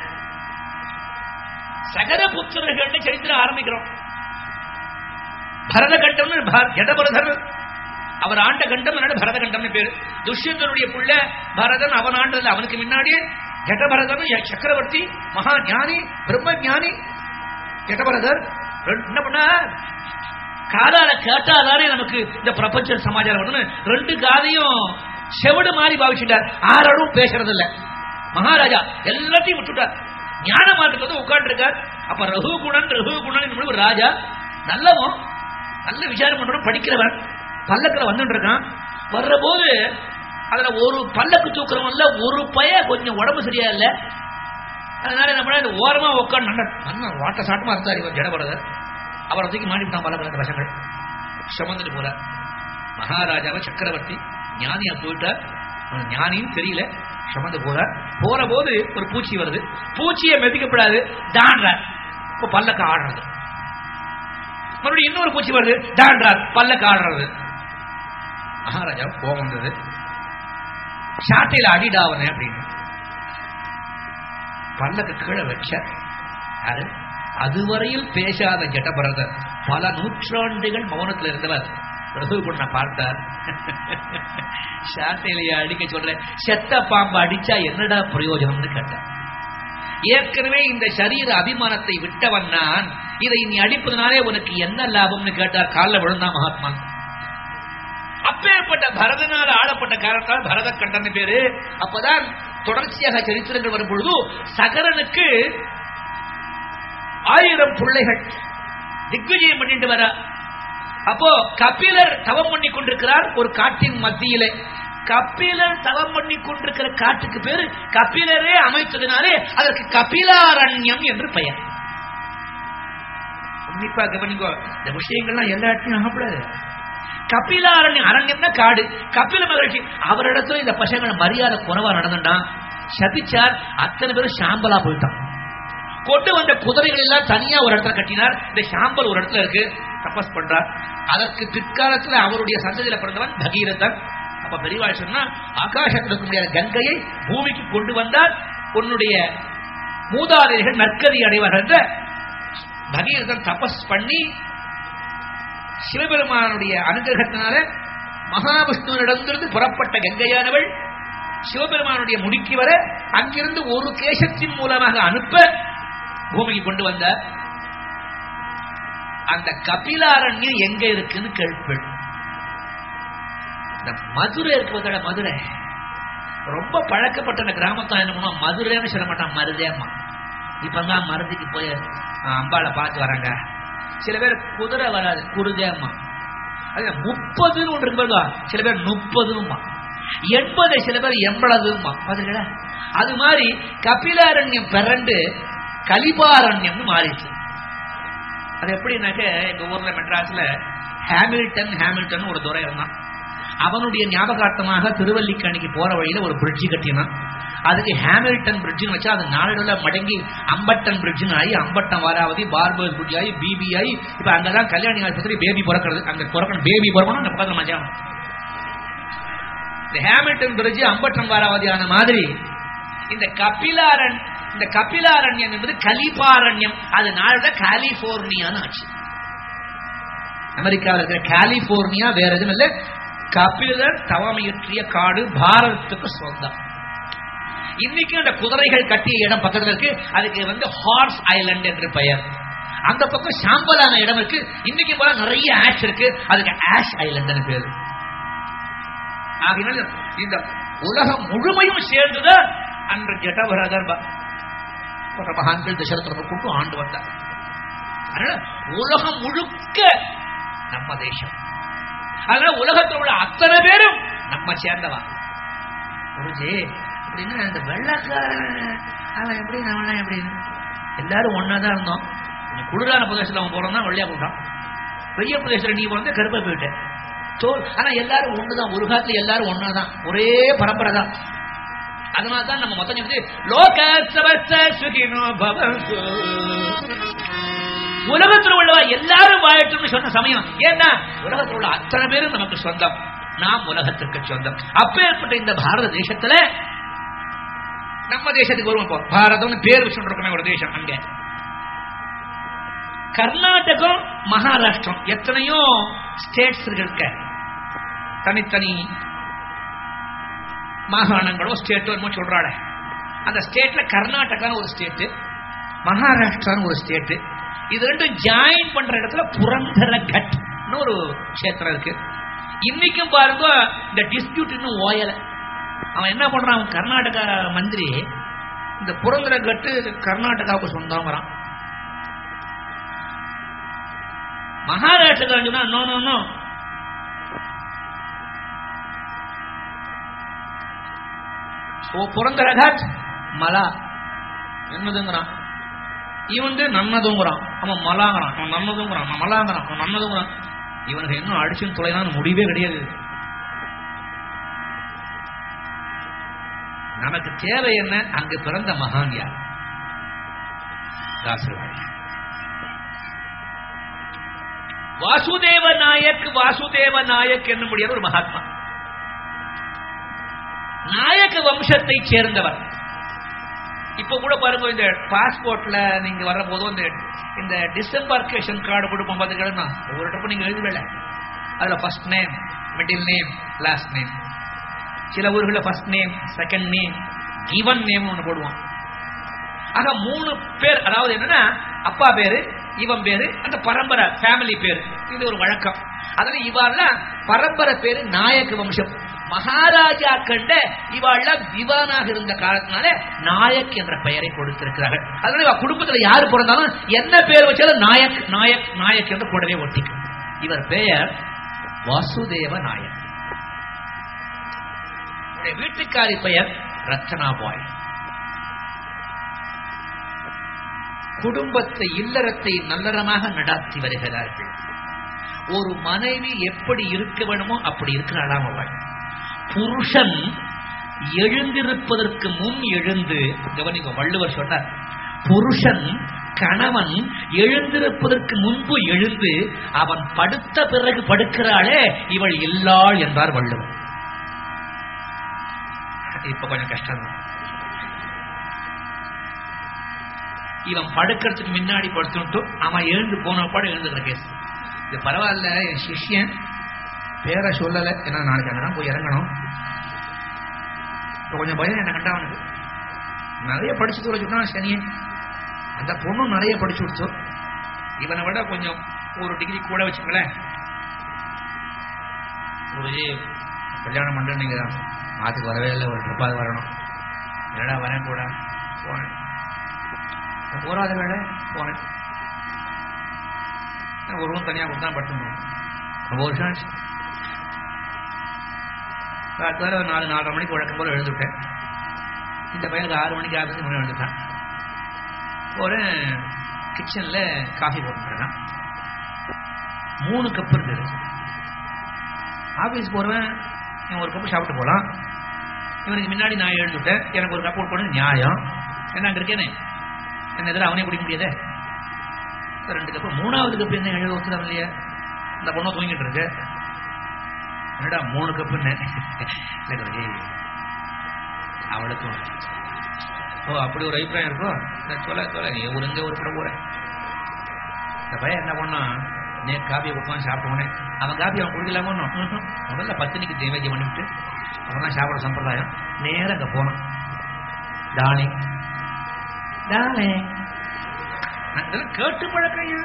சகர புத்திரர்கள்னு சரித்திரம் ஆரம்பிக்கிறோம் பரதகண்டம்னு பா- ஜடபரதர் அவர் ஆண்ட கண்டம் அதனால பரதகண்டம்னு பேரு துஷ்யந்தனுடைய புள்ள பரதன் அவன் ஆண்டதுல அவனுக்கு முன்னாடியே ஜடபரதன் ய- சக்கரவர்த்தி மகா ஞானி பிரம்ம ஞானி ஜடபரதர் ரெண்டு- என்ன பண்ணா காதால கேட்டாதானே நமக்கு இந்த பிரபஞ்ச சமாச்சாரம் வரணும்னு ரெண்டு காதையும் செவடு மாதிரி பாவிச்சுட்டார் ஆரோடும் பேசுறது இல்ல மகாராஜா எல்லாத்தையும் விட்டுட்டார் ஞான மாட்டுக்கு வந்து உட்கார்ந்துருக்கார் அப்ப ரகுகுணன் ரகுகுணன் ஒரு ராஜா நல்லவன் நல்ல விசாரம் பண்றவன் படிக்கிறவன் பல்லக்கில் வந்துட்டு இருக்கான் வர்ற போது அதுல ஒரு பல்லக்கு தூக்குறவன்ல ஒரு பய கொஞ்சம் உடம்பு சரியா இல்ல அதனால என்ன பண்ண இந்த ஓரமா உட்காந்து நல்ல வாட்ட சாட்டமா இருந்தார் இவர் ஜடபரதர் அவரை தூக்கி மாட்டிவிட்டான் பல்லக்கில் பசங்கள் சுமந்துட்டு போறார் மகாராஜாவை சக்கரவர்த்தி ஞானியா போயிட்டார் அவன் ஞானின்னு தெரியல சுமந்து போறார் போற போது ஒரு பூச்சி வருது பூச்சியை மெதிக்கப்படாது தாண்டார் இப்போ பல்லக்க ஆடுறது மறுபடியும் இன்னொரு பூச்சி வருது தாண்டார் பல்லக்க ஆடுறது மகாராஜா கோபம் வந்தது சாட்டையில அடிடாவனே அப்படின்னு பல்லக்கு கீழே வச்ச யாரு அதுவரையில் பேசாத ஜடபரதர் பல நூற்றாண்டுகள் மௌனத்தில் இருந்தவர் ரகுகுண்ண பார்த்தார் சாட்டையிலேயே அடிக்க சொல்றேன் செத்த பாம்பு அடிச்சா என்னடா பிரயோஜனம்னு கேட்டார் ஏற்கனவே இந்த சரீர அபிமானத்தை விட்டவன் நான் இதை நீ அடிப்பதனாலே உனக்கு என்ன லாபம்னு கேட்டார் காலில் விழுந்தான் மகாத்மா அப்பேற்பட்ட பரதனால் ஆளப்பட்ட காரணத்தால் பரத கண்டன் பேரு அப்பதான் தொடர்ச்சியாக சரித்திரங்கள் வரும் பொழுது சகரனுக்கு ஆயிரம் பிள்ளைகள் திக்விஜயம் பண்ணிட்டு வர அப்போ கபிலர் தவம் பண்ணி கொண்டிருக்கிறார் ஒரு காட்டின் மத்தியிலே கபிலர் தவம் பண்ணி கொண்டிருக்கிற காட்டுக்கு பேரு கபிலரே அமைத்ததினாலே அதற்கு கபிலாரண்யம் என்று பெயர் உன்னிப்பா கவனிக்கோ இந்த விஷயங்கள்லாம் எல்லா இடத்தையும் ஆகப்படாது கபிலாரண்யம் அரண்யம்னா காடு கபில மகிழ்ச்சி அவரிடத்துல இந்த பசங்களை மரியாதை குறைவா நடந்துட்டான் சபிச்சார் அத்தனை பேரும் சாம்பலா போயிட்டான் கொண்டு வந்த குதிரைகள் எல்லாம் தனியா ஒரு இடத்துல கட்டினார் இந்த சாம்பல் ஒரு இடத்துல இருக்கு தபஸ் பண்றார் அதற்கு பிற்காலத்துல அவருடைய சந்ததியில பிறந்தவன் பகீரதன் அப்ப பெரியவாள் சொன்னா ஆகாசத்தில் இருக்க முடியாத கங்கையை பூமிக்கு கொண்டு வந்தால் உன்னுடைய மூதாதையர்கள் நற்கதி அடைவார்கள் என்ற பகீரதன் தபஸ் பண்ணி சிவபெருமானுடைய அனுகிரகத்தினால மகாவிஷ்ணுவிடமிருந்து புறப்பட்ட கங்கையானவள் சிவபெருமானுடைய முடிக்கு வர அங்கிருந்து ஒரு கேசத்தின் மூலமாக அனுப்ப பூமிக்கு கொண்டு வந்தார் அந்த கபிலாரண்யம் எங்க இருக்குன்னு கேள்விப்படும் இந்த மதுரை இருக்கு பார்த்தா மதுரை ரொம்ப பழக்கப்பட்ட அந்த கிராமத்துல என்ன பண்ணுவோம் மதுரைன்னு சொல்ல மாட்டான் மருதேம்மா இப்பதான் மருதிக்கு போய் அஹ், அம்பாளை பார்த்து வராங்க சில பேர் குதிரை வராது குருதேம்மா அது முப்பதுன்னு ஒன்று இருக்கு பாருங்க. சில பேர் முப்பதுமா எண்பது சில பேர் எண்பதுமா பாத்தீங்களா அது மாதிரி கபிலாரண்யம் பிறண்டு கலிபாரண்யம்னு மாறிச்சு அது எப்படின்னாக்க எங்க ஊர்ல மெட்ராஸ்ல ஹாமில்டன் ஹாமில்டன் ஒரு துறை இருந்தான் அவனுடைய ஞாபகார்த்தமாக திருவல்லிக்கணிக்கு போற வழியில ஒரு பிரிட்ஜ் கட்டினான் அதுக்கு ஹாமில்டன் பிரிட்ஜ்னு வச்சா அது நாளடைவுல மடங்கி அம்பட்டன் பிரிட்ஜ்னு ஆகி அம்பட்டன் வாராவதி பார்பர்ஸ் பிரிட்ஜ் ஆகி பிபி ஆகி இப்ப அங்கதான் கல்யாணி ஆஸ்பத்திரி பேபி பிறக்கிறது அங்க பிறக்கணும் பேபி பிறக்கணும் அந்த பக்கத்துல மச்சான் இந்த ஹாமில்டன் பிரிட்ஜ் அம்பட்டன் வாராவதியான மாதிரி இந்த கபிலாரன் இந்த கபிலாரண்யம் என்பது கலிபாரண்யம் அது நாளோட கலிபோர்னியான்னு ஆச்சு அமெரிக்காவில் இருக்கிற கலிபோர்னியா வேற எதுவும் இல்ல கபிலர் தவமையற்றிய காடு பாரதத்துக்கு சொந்தம் இன்னைக்கு அந்த குதிரைகள் கட்டிய இடம் பக்கத்துல இருக்கு அதுக்கு வந்து ஹார்ஸ் ஐலண்ட் என்று பெயர் அந்த பக்கம் சாம்பலான இடம் இருக்கு இன்னைக்கு போல நிறைய ஆஷ் இருக்கு அதுக்கு ஆஷ் ஐலண்ட் பேரு ஆகினால் இந்த உலகம் முழுமையும் சேர்ந்துதான் அன்று ஜட்டபரதர் போன்ற மகான்கள் தசரத்திரத்தை கொண்டு ஆண்டு வந்தார் அதனால உலகம் முழுக்க நம்ம தேசம் அதனால உலகத்தில் உள்ள அத்தனை பேரும் நம்ம சேர்ந்தவா குருஜி அப்படின்னா இந்த வெள்ளக்காரன் அவன் எப்படி அவன் எப்படின்னு எல்லாரும் ஒன்னாதான் இருந்தோம் இந்த குளிரான பிரதேசத்துல அவன் போறோம்னா வெள்ளையா போட்டான் பெரிய பிரதேசத்துல நீ வந்து கருப்பா போயிட்ட தோல் ஆனா எல்லாரும் ஒண்ணுதான் ஒரு காலத்துல எல்லாரும் ஒன்னாதான் ஒரே பரம்பரை தான் அதனால தான் நம்ம மொத்தம் சொல்லுது லோக சமஸ்த சுகினோ பவந்து உலகத்தில் உள்ளவா எல்லாரும் வாழட்டும்னு சொன்ன சமயம் ஏன்னா உலகத்தில் உள்ள அத்தனை பேரும் நமக்கு சொந்தம் நாம் உலகத்திற்கு சொந்தம் அப்பேற்பட்ட இந்த பாரத தேசத்துல நம்ம தேசத்துக்கு வருவோம் இப்போ பாரதம்னு பேர் வச்சுருக்கோமே ஒரு தேசம் அங்க கர்நாடகம் மகாராஷ்டிரம் எத்தனையோ ஸ்டேட்ஸ் இருக்க தனித்தனி மாகாணங்களோ ஸ்டேட்டோ என்னமோ சொல்றாளே அந்த ஸ்டேட்ல கர்நாடகான்னு ஒரு ஸ்டேட்டு மகாராஷ்டிரான்னு ஒரு ஸ்டேட்டு இது ரெண்டும் ஜாயின் பண்ற இடத்துல புரந்தர கட்னு ஒரு கஷேத்திரம் இருக்கு இன்னைக்கும் பாருங்க இந்த டிஸ்பியூட் இன்னும் ஓயல அவன் என்ன பண்றான் அவன் கர்நாடகா மந்திரி இந்த புரந்தர கட்டு கர்நாடகாவுக்கு சொந்தங்கிறான் மகாராஷ்டிரா சொன்னா நோ நோ நோ ஓ புரந்தரகாட் மலா என்னதுங்கிறான் இவன் நன்னதுங்கிறான் அவன் மலாங்கிறான் அவன் நன்னதுங்கிறான் அவன் மலாங்கிறான் அவன் நன்னதுங்கிறான் இவனுக்கு இன்னும் அடிச்சுன்னு தொலைதான் முடிவே கிடையாது நமக்கு தேவை என்ன அங்கு பிறந்த மகான் யார் தாசர்வாடி வாசுதேவ நாயக் வாசுதேவ நாயக் என்ன முடியாத ஒரு மகாத்மா நாயக்க வம்சத்தை சேர்ந்தவர் இப்ப கூட பாருங்க இந்த பாஸ்போர்ட்ல நீங்க வர போதும் இந்த இந்த டிசம்பர்கேஷன் கார்டு கொடுப்போம் பாத்துக்கிறேன்னா ஒவ்வொரு ட்ரிப்பு நீங்க எழுதுவேல அதுல first name middle name last name சில ஊர்களில் first name second name given name ஒன்று போடுவோம் ஆக மூணு பேர் அதாவது என்னன்னா அப்பா பேரு இவன் பேரு அந்த பரம்பரை ஃபேமிலி பேரு இது ஒரு வழக்கம் அதுல இவாள்ல பரம்பரை பேரு நாயக்க வம்சம் மகாராஜா கண்ட இவாள்ல திவானாக இருந்த காலத்தினால நாயக் என்ற பெயரை கொடுத்திருக்கிறார்கள் அதனால இவ குடும்பத்துல யாரு பிறந்தாலும் என்ன பேர் வச்சாலும் நாயக் நாயக் நாயக் என்று கூடவே ஒட்டிக்கும் இவர் பெயர் வாசுதேவ நாயக் இவருடைய வீட்டுக்காரி பெயர் ரச்சனா பாய் குடும்பத்தை இல்லறத்தை நல்லறமாக நடாத்தி வருகிறார்கள் ஒரு மனைவி எப்படி இருக்க வேணுமோ அப்படி இருக்கிறாளாம் அவள் புருஷன் எழுந்திருப்பதற்கு முன் எழுந்து கவனிங்க வள்ளுவர் சொன்னார் புருஷன் கணவன் எழுந்திருப்பதற்கு முன்பு எழுந்து அவன் படுத்த பிறகு படுக்கிறாளே இவள் இல்லாள் என்றார் வள்ளுவர் இப்ப கொஞ்சம் கஷ்டம் தான் இவன் படுக்கிறதுக்கு முன்னாடி படுத்துட்டு அவன் எழுந்து போன பாடு எழுந்துக்கிற கேஸ் இது பரவாயில்ல என் சிஷ்யன் பேரை சொல்லலை ஏன்னா நாளைக்கு அங்கதான் போய் இறங்கணும் இப்ப கொஞ்சம் பயம் என்ன கண்டா அவனுக்கு நிறைய படிச்சு தூர சொன்னா சனியே அந்த பொண்ணும் நிறைய படிச்சு கொடுத்தோம் இவனை விட கொஞ்சம் ஒரு டிகிரி கூட வச்சுக்கங்களேன் குருஜி கல்யாணம் பண்ணுறேன் நீங்கள் மாத்துக்கு வரவே இல்லை ஒரு ட்ரிப்பாவது வரணும் என்னடா வரேன் கூட போனேன் போராத வேலை போனேன் ஒரு ரூம் தனியாக கொடுத்தா படுத்துருந்தேன் ரொம்ப வருஷம் ஆச்சு அடுத்த வாரம் நாலு நாலரை மணிக்கு வழக்கம் போல எழுந்துட்டேன் இந்த பையனுக்கு ஆறு மணிக்கு ஆஃபீஸ் மணி எழுந்துட்டான் போகிறேன் கிச்சனில் காஃபி போட்டுருக்கான் மூணு கப் இருந்தது ஆஃபீஸ் போகிறவன் இவன் ஒரு கப்பு சாப்பிட்டு போகலாம் இவனுக்கு முன்னாடி நான் எழுந்துட்டேன் எனக்கு ஒரு கப் போட்டு நியாயம் என்ன அங்கே இருக்கேனே என்ன எதிராக அவனே குடிக்க முடியாதே ரெண்டு கப்பு மூணாவது கப்பு என்ன எழுத ஒத்துலாம் இல்லையா இந்த பொண்ணை தூங்கிட்டு இருக்கு என்னடா மூணு கப்புன்னு இல்லை குருஜி அவளுக்கும் ஓ அப்படி ஒரு அபிப்பிராயம் இருக்கும் நான் சொல்ல சொல்ல நீ ஒரு எங்கே ஒரு படம் போகிறேன் இந்த பையன் என்ன பண்ணான் நே காப்பியை கொடுத்தான் சாப்பிட்டோன்னே அவன் காப்பி அவன் குடிக்கலாமோ முதல்ல பத்தினிக்கு தேவைக்கு பண்ணிவிட்டு அப்புறம் தான் சாப்பிட சம்பிரதாயம் நேரம் அங்கே போனான் டானி டானே நான் இதெல்லாம் கேட்டு பழக்கையா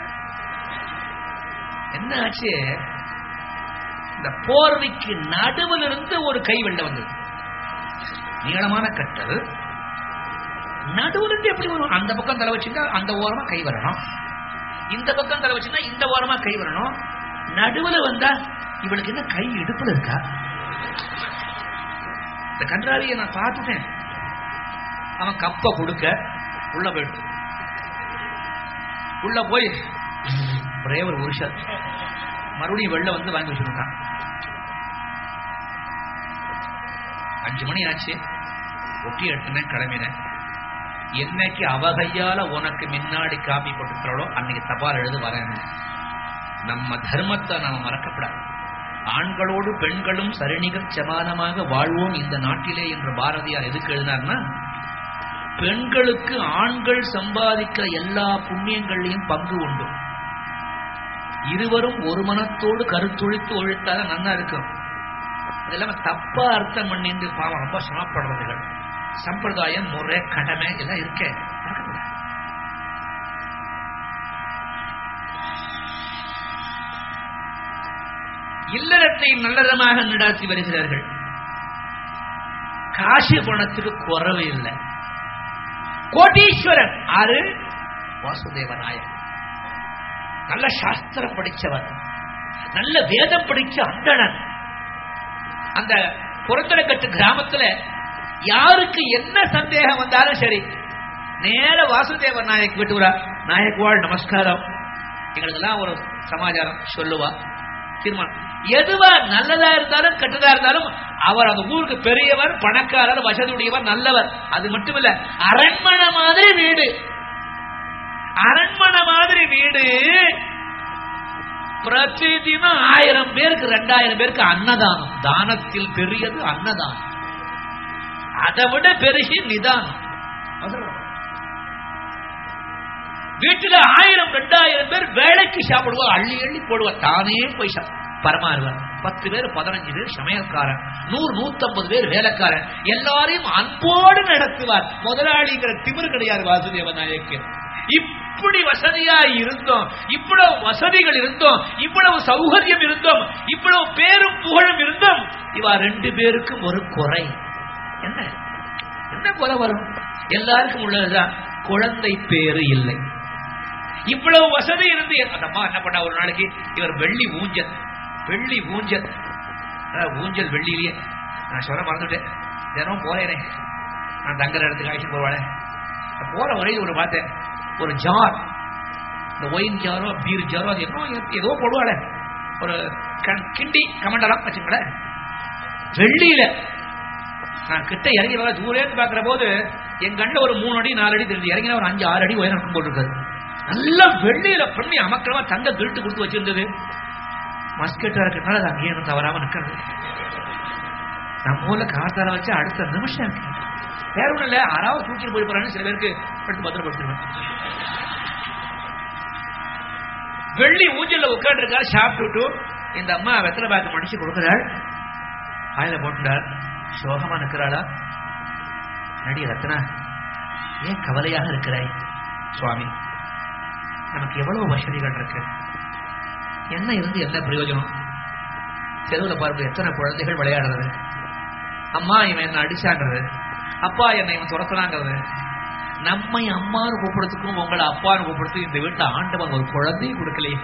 என்ன ஆச்சு இந்த போர்வைக்கு நடுவில் இருந்து ஒரு கை வெள்ள வந்தது நீளமான கட்டல் நடுவுல இருந்து எப்படி வரும் அந்த பக்கம் தலை வச்சுட்டா அந்த ஓரமா கை வரணும் இந்த பக்கம் தலை வச்சுன்னா இந்த ஓரமா கை வரணும் நடுவுல வந்தா இவளுக்கு என்ன கை இடுப்புல இருக்கா இந்த கன்றாவியை நான் பார்த்துட்டேன் அவன் கப்ப கொடுக்க உள்ள போயிட்டு உள்ள போய் ஒரே ஒரு உருஷம் மறுபடியும் வெளில வந்து வாங்கி வச்சுருக்கான் அஞ்சு மணி ஆச்சு ஒட்டி எடுத்துனேன் கிளம்பினேன் என்னைக்கு அவகையால உனக்கு முன்னாடி காப்பி போட்டுக்கிறாளோ அன்னைக்கு தபால் எழுது வரேன் நம்ம தர்மத்தை நாம மறக்கப்படாது ஆண்களோடு பெண்களும் சரிநிகர் சமானமாக வாழ்வோம் இந்த நாட்டிலே என்று பாரதியார் எதுக்கு எழுதினார்னா பெண்களுக்கு ஆண்கள் சம்பாதிக்கிற எல்லா புண்ணியங்கள்லையும் பங்கு உண்டு இருவரும் ஒரு மனத்தோடு கருத்தொழித்து ஒழித்தாத நன்னா இருக்கும் அதெல்லாம் தப்பா அர்த்தம் பண்ணிட்டு பாவம் ரொம்ப சிரமப்படுறதுகள் சம்பிரதாயம் முறை கடமை எல்லாம் இருக்கே இல்லறத்தை நல்லதமாக நடாத்தி வருகிறார்கள் காசு பணத்துக்கு குறவு இல்லை கோட்டீஸ்வரன் ஆறு வாசுதேவ நாயர் நல்ல சாஸ்திரம் படிச்சவர் நல்ல வேதம் படிச்ச அந்தணன் அந்த புறத்தடக்கட்டு கிராமத்துல யாருக்கு என்ன சந்தேகம் வந்தாலும் சரி நேர வாசுதேவ நாயக் விட்டுவரா நாயக்வாள் நமஸ்காரம் எங்களுக்கெல்லாம் ஒரு சமாச்சாரம் சொல்லுவா தீர்மானம் எதுவா நல்லதா இருந்தாலும் கெட்டதா இருந்தாலும் அவர் அந்த ஊருக்கு பெரியவர் பணக்காரர் வசதியுடையவர் நல்லவர் அது மட்டும் இல்ல அரண்மனை மாதிரி வீடு அரண்மனை மாதிரி வீடு பிரதிதினம் ஆயிரம் பேருக்கு ரெண்டாயிரம் பேருக்கு அன்னதானம் தானத்தில் பெரியது அன்னதானம் அதை விட பெருகி நிதானம் வீட்டுல ஆயிரம் ரெண்டாயிரம் பேர் வேலைக்கு சாப்பிடுவா அள்ளி அள்ளி போடுவார் தானே போய் பரமாறுவார் பத்து பேர் பதினஞ்சு பேர் சமையல்காரன் நூறு நூத்தம்பது பேர் வேலைக்காரன் எல்லாரையும் அன்போடு நடத்துவார் முதலாளிங்கிற திமிரு கிடையாது வாசுதேவ நாயக்கு இப்படி வசதியா இருந்தோம் இவ்வளவு வசதிகள் இருந்தோம் இவ்வளவு சௌகரியம் இருந்தோம் இவ்வளவு பேரும் புகழும் இருந்தோம் இவா ரெண்டு பேருக்கும் ஒரு குறை என்ன என்ன குறை வரும் எல்லாருக்கும் உள்ளதுதான் குழந்தை பேரு இல்லை இவ்வளவு வசதி இருந்து அந்த அம்மா என்ன பண்ணா ஒரு நாளைக்கு இவர் வெள்ளி ஊஞ்சல் வெள்ளி ஊஞ்சல் ஊஞ்சல் வெள்ளியிலேயே நான் சொல்ல மறந்துட்டேன் தினம் போறேனே நான் தங்குற இடத்துக்கு ஆயிட்டு போவாளே போற வரையில் ஒரு பார்த்தேன் ஒரு ஜார் இந்த ஒயின் ஜாரோ பீர் ஜாரோ அது என்ன ஏதோ போடுவாளே ஒரு கிண்டி கமண்டலம் வச்சுங்களேன் வெள்ளியில நான் கிட்ட இறங்கி வர தூரேன்னு பாக்குற போது என் கண்ணில் ஒரு மூணு அடி நாலு அடி தெரிஞ்சு இறங்கினா ஒரு அஞ்சு ஆறு அடி உயரம் இருக்கும் போட்டிருக்காரு நல்ல வெள்ளியில பண்ணி அமக்கிறவா தங்க கில்ட்டு கொடுத்து வச்சிருந்தது மஸ்கெட்டா இருக்கிறதுனால அது அங்கேயே தவறாம நிக்கிறது நம்ம ஊர்ல காத்தார வச்சு அடுத்த நிமிஷம் வேற ஒண்ணும் இல்ல யாராவது தூக்கிட்டு போய் போறான்னு சில பேருக்கு எடுத்து பத்திரப்படுத்திடுவேன் வெள்ளி ஊஞ்சல்ல உட்காந்து இருக்காரு சாப்பிட்டுட்டு இந்த அம்மா வெத்தலை பாக்கு மடிச்சு கொடுக்கிறாள் ஆயில போட்டுட்டார் சோகமா நிற்கிறாளா நடி ரத்னா ஏன் கவலையாக இருக்கிறாய் சுவாமி நமக்கு எவ்வளவு வசதிகள் இருக்கு என்ன இருந்து என்ன பிரயோஜனம் தெருவில் பாருங்க எத்தனை குழந்தைகள் விளையாடுறது அம்மா இவன் என்ன அடிச்சாங்கிறது அப்பா என்னை இவன் துரத்துறாங்கிறது நம்மை அம்மான்னு கூப்பிடுறதுக்கும் உங்களை அப்பான்னு கூப்பிடுறதுக்கும் இந்த வீட்டுல ஆண்டவன் ஒரு குழந்தையை கொடுக்கலையே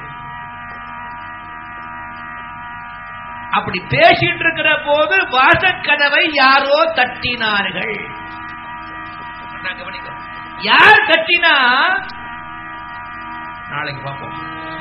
அப்படி பேசிட்டு இருக்கிற போது வாசக்கதவை யாரோ தட்டினார்கள் நான் கவனிக்க. யார் தட்டினா நாளைக்கு பார்ப்போம்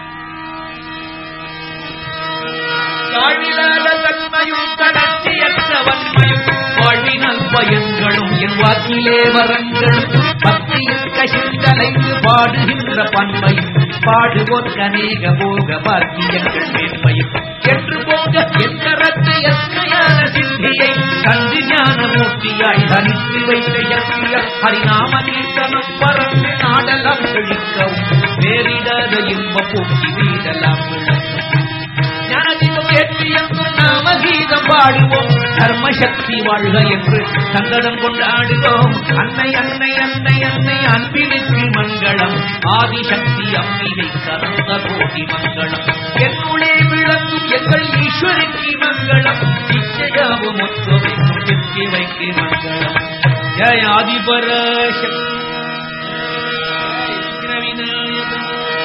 தாழிலாத தன்மையும் தடர்ச்சியற்ற வன்மையும் வாழ்வினால் பயன்களும் என் வாக்கிலே வரங்களும் பக்தியில் கசிந்தலைந்து பாடுகின்ற பன்மையும் பாடுவோர் கனேக போக பாக்கியங்கள் மேன்மையும் என்று போக எந்த ரத்து எஸ்மையான சித்தியை கண்டு ஞான மூர்த்தியாய் தனித்து வைத்த இயற்கைய ஹரிநாம கீர்த்தனம் பறந்து நாடெல்லாம் செழிக்கவும் வேறிடாத இன்ப போக்கி வீடெல்லாம் விளங்கும் ஞானதீபம் ஏற்றி என்றும் நாம கீதம் பாடுவோம் தர்மசக்தி வாழ்க என்று சங்கடம் கொண்டாடுவோம் அன்னை அன்னை அன்னை அன்னை அன்பினுக்கு மங்களம் ஆதிசக்தி அம்பிகை கலந்த கோடி மங்களம் என்னுளே விளங்கும் எங்கள் ஈஸ்வரிக்கு மங்களம் நிச்சயாவும் ஒத்துழைக்கும் வெற்றி வைக்கு மங்களம் ஜெய ஆதிபராசக்தி விநாயகம்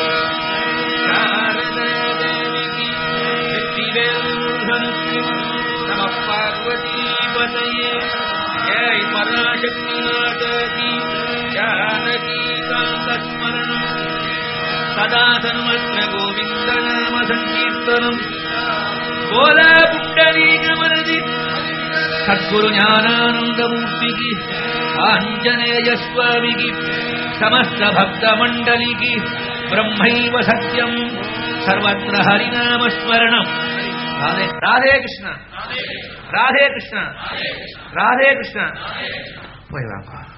சாரதாதேவிக்கு வெற்றிவேல்களுக்கு நம பார்வதீபதையே ஜெய் பராசக்தி மாதகி ஜானகி காந்தஸ்மரணம் சதா தனுமத்ர கோவிந்த நாம சங்கீர்த்தனம் போல புண்டரீகமனதி சத்குரு ஞானானந்தமூர்த்திக்கு ஆஞ்சநேய சுவாமிக்கு సమస్త భక్త మండలికి బ్రహ్మైవ సత్యం సర్వత్ర హరినామ స్మరణం రాధే రాధే కృష్ణ రాధే కృష్ణ రాధే కృష్ణ పోయి వాంగో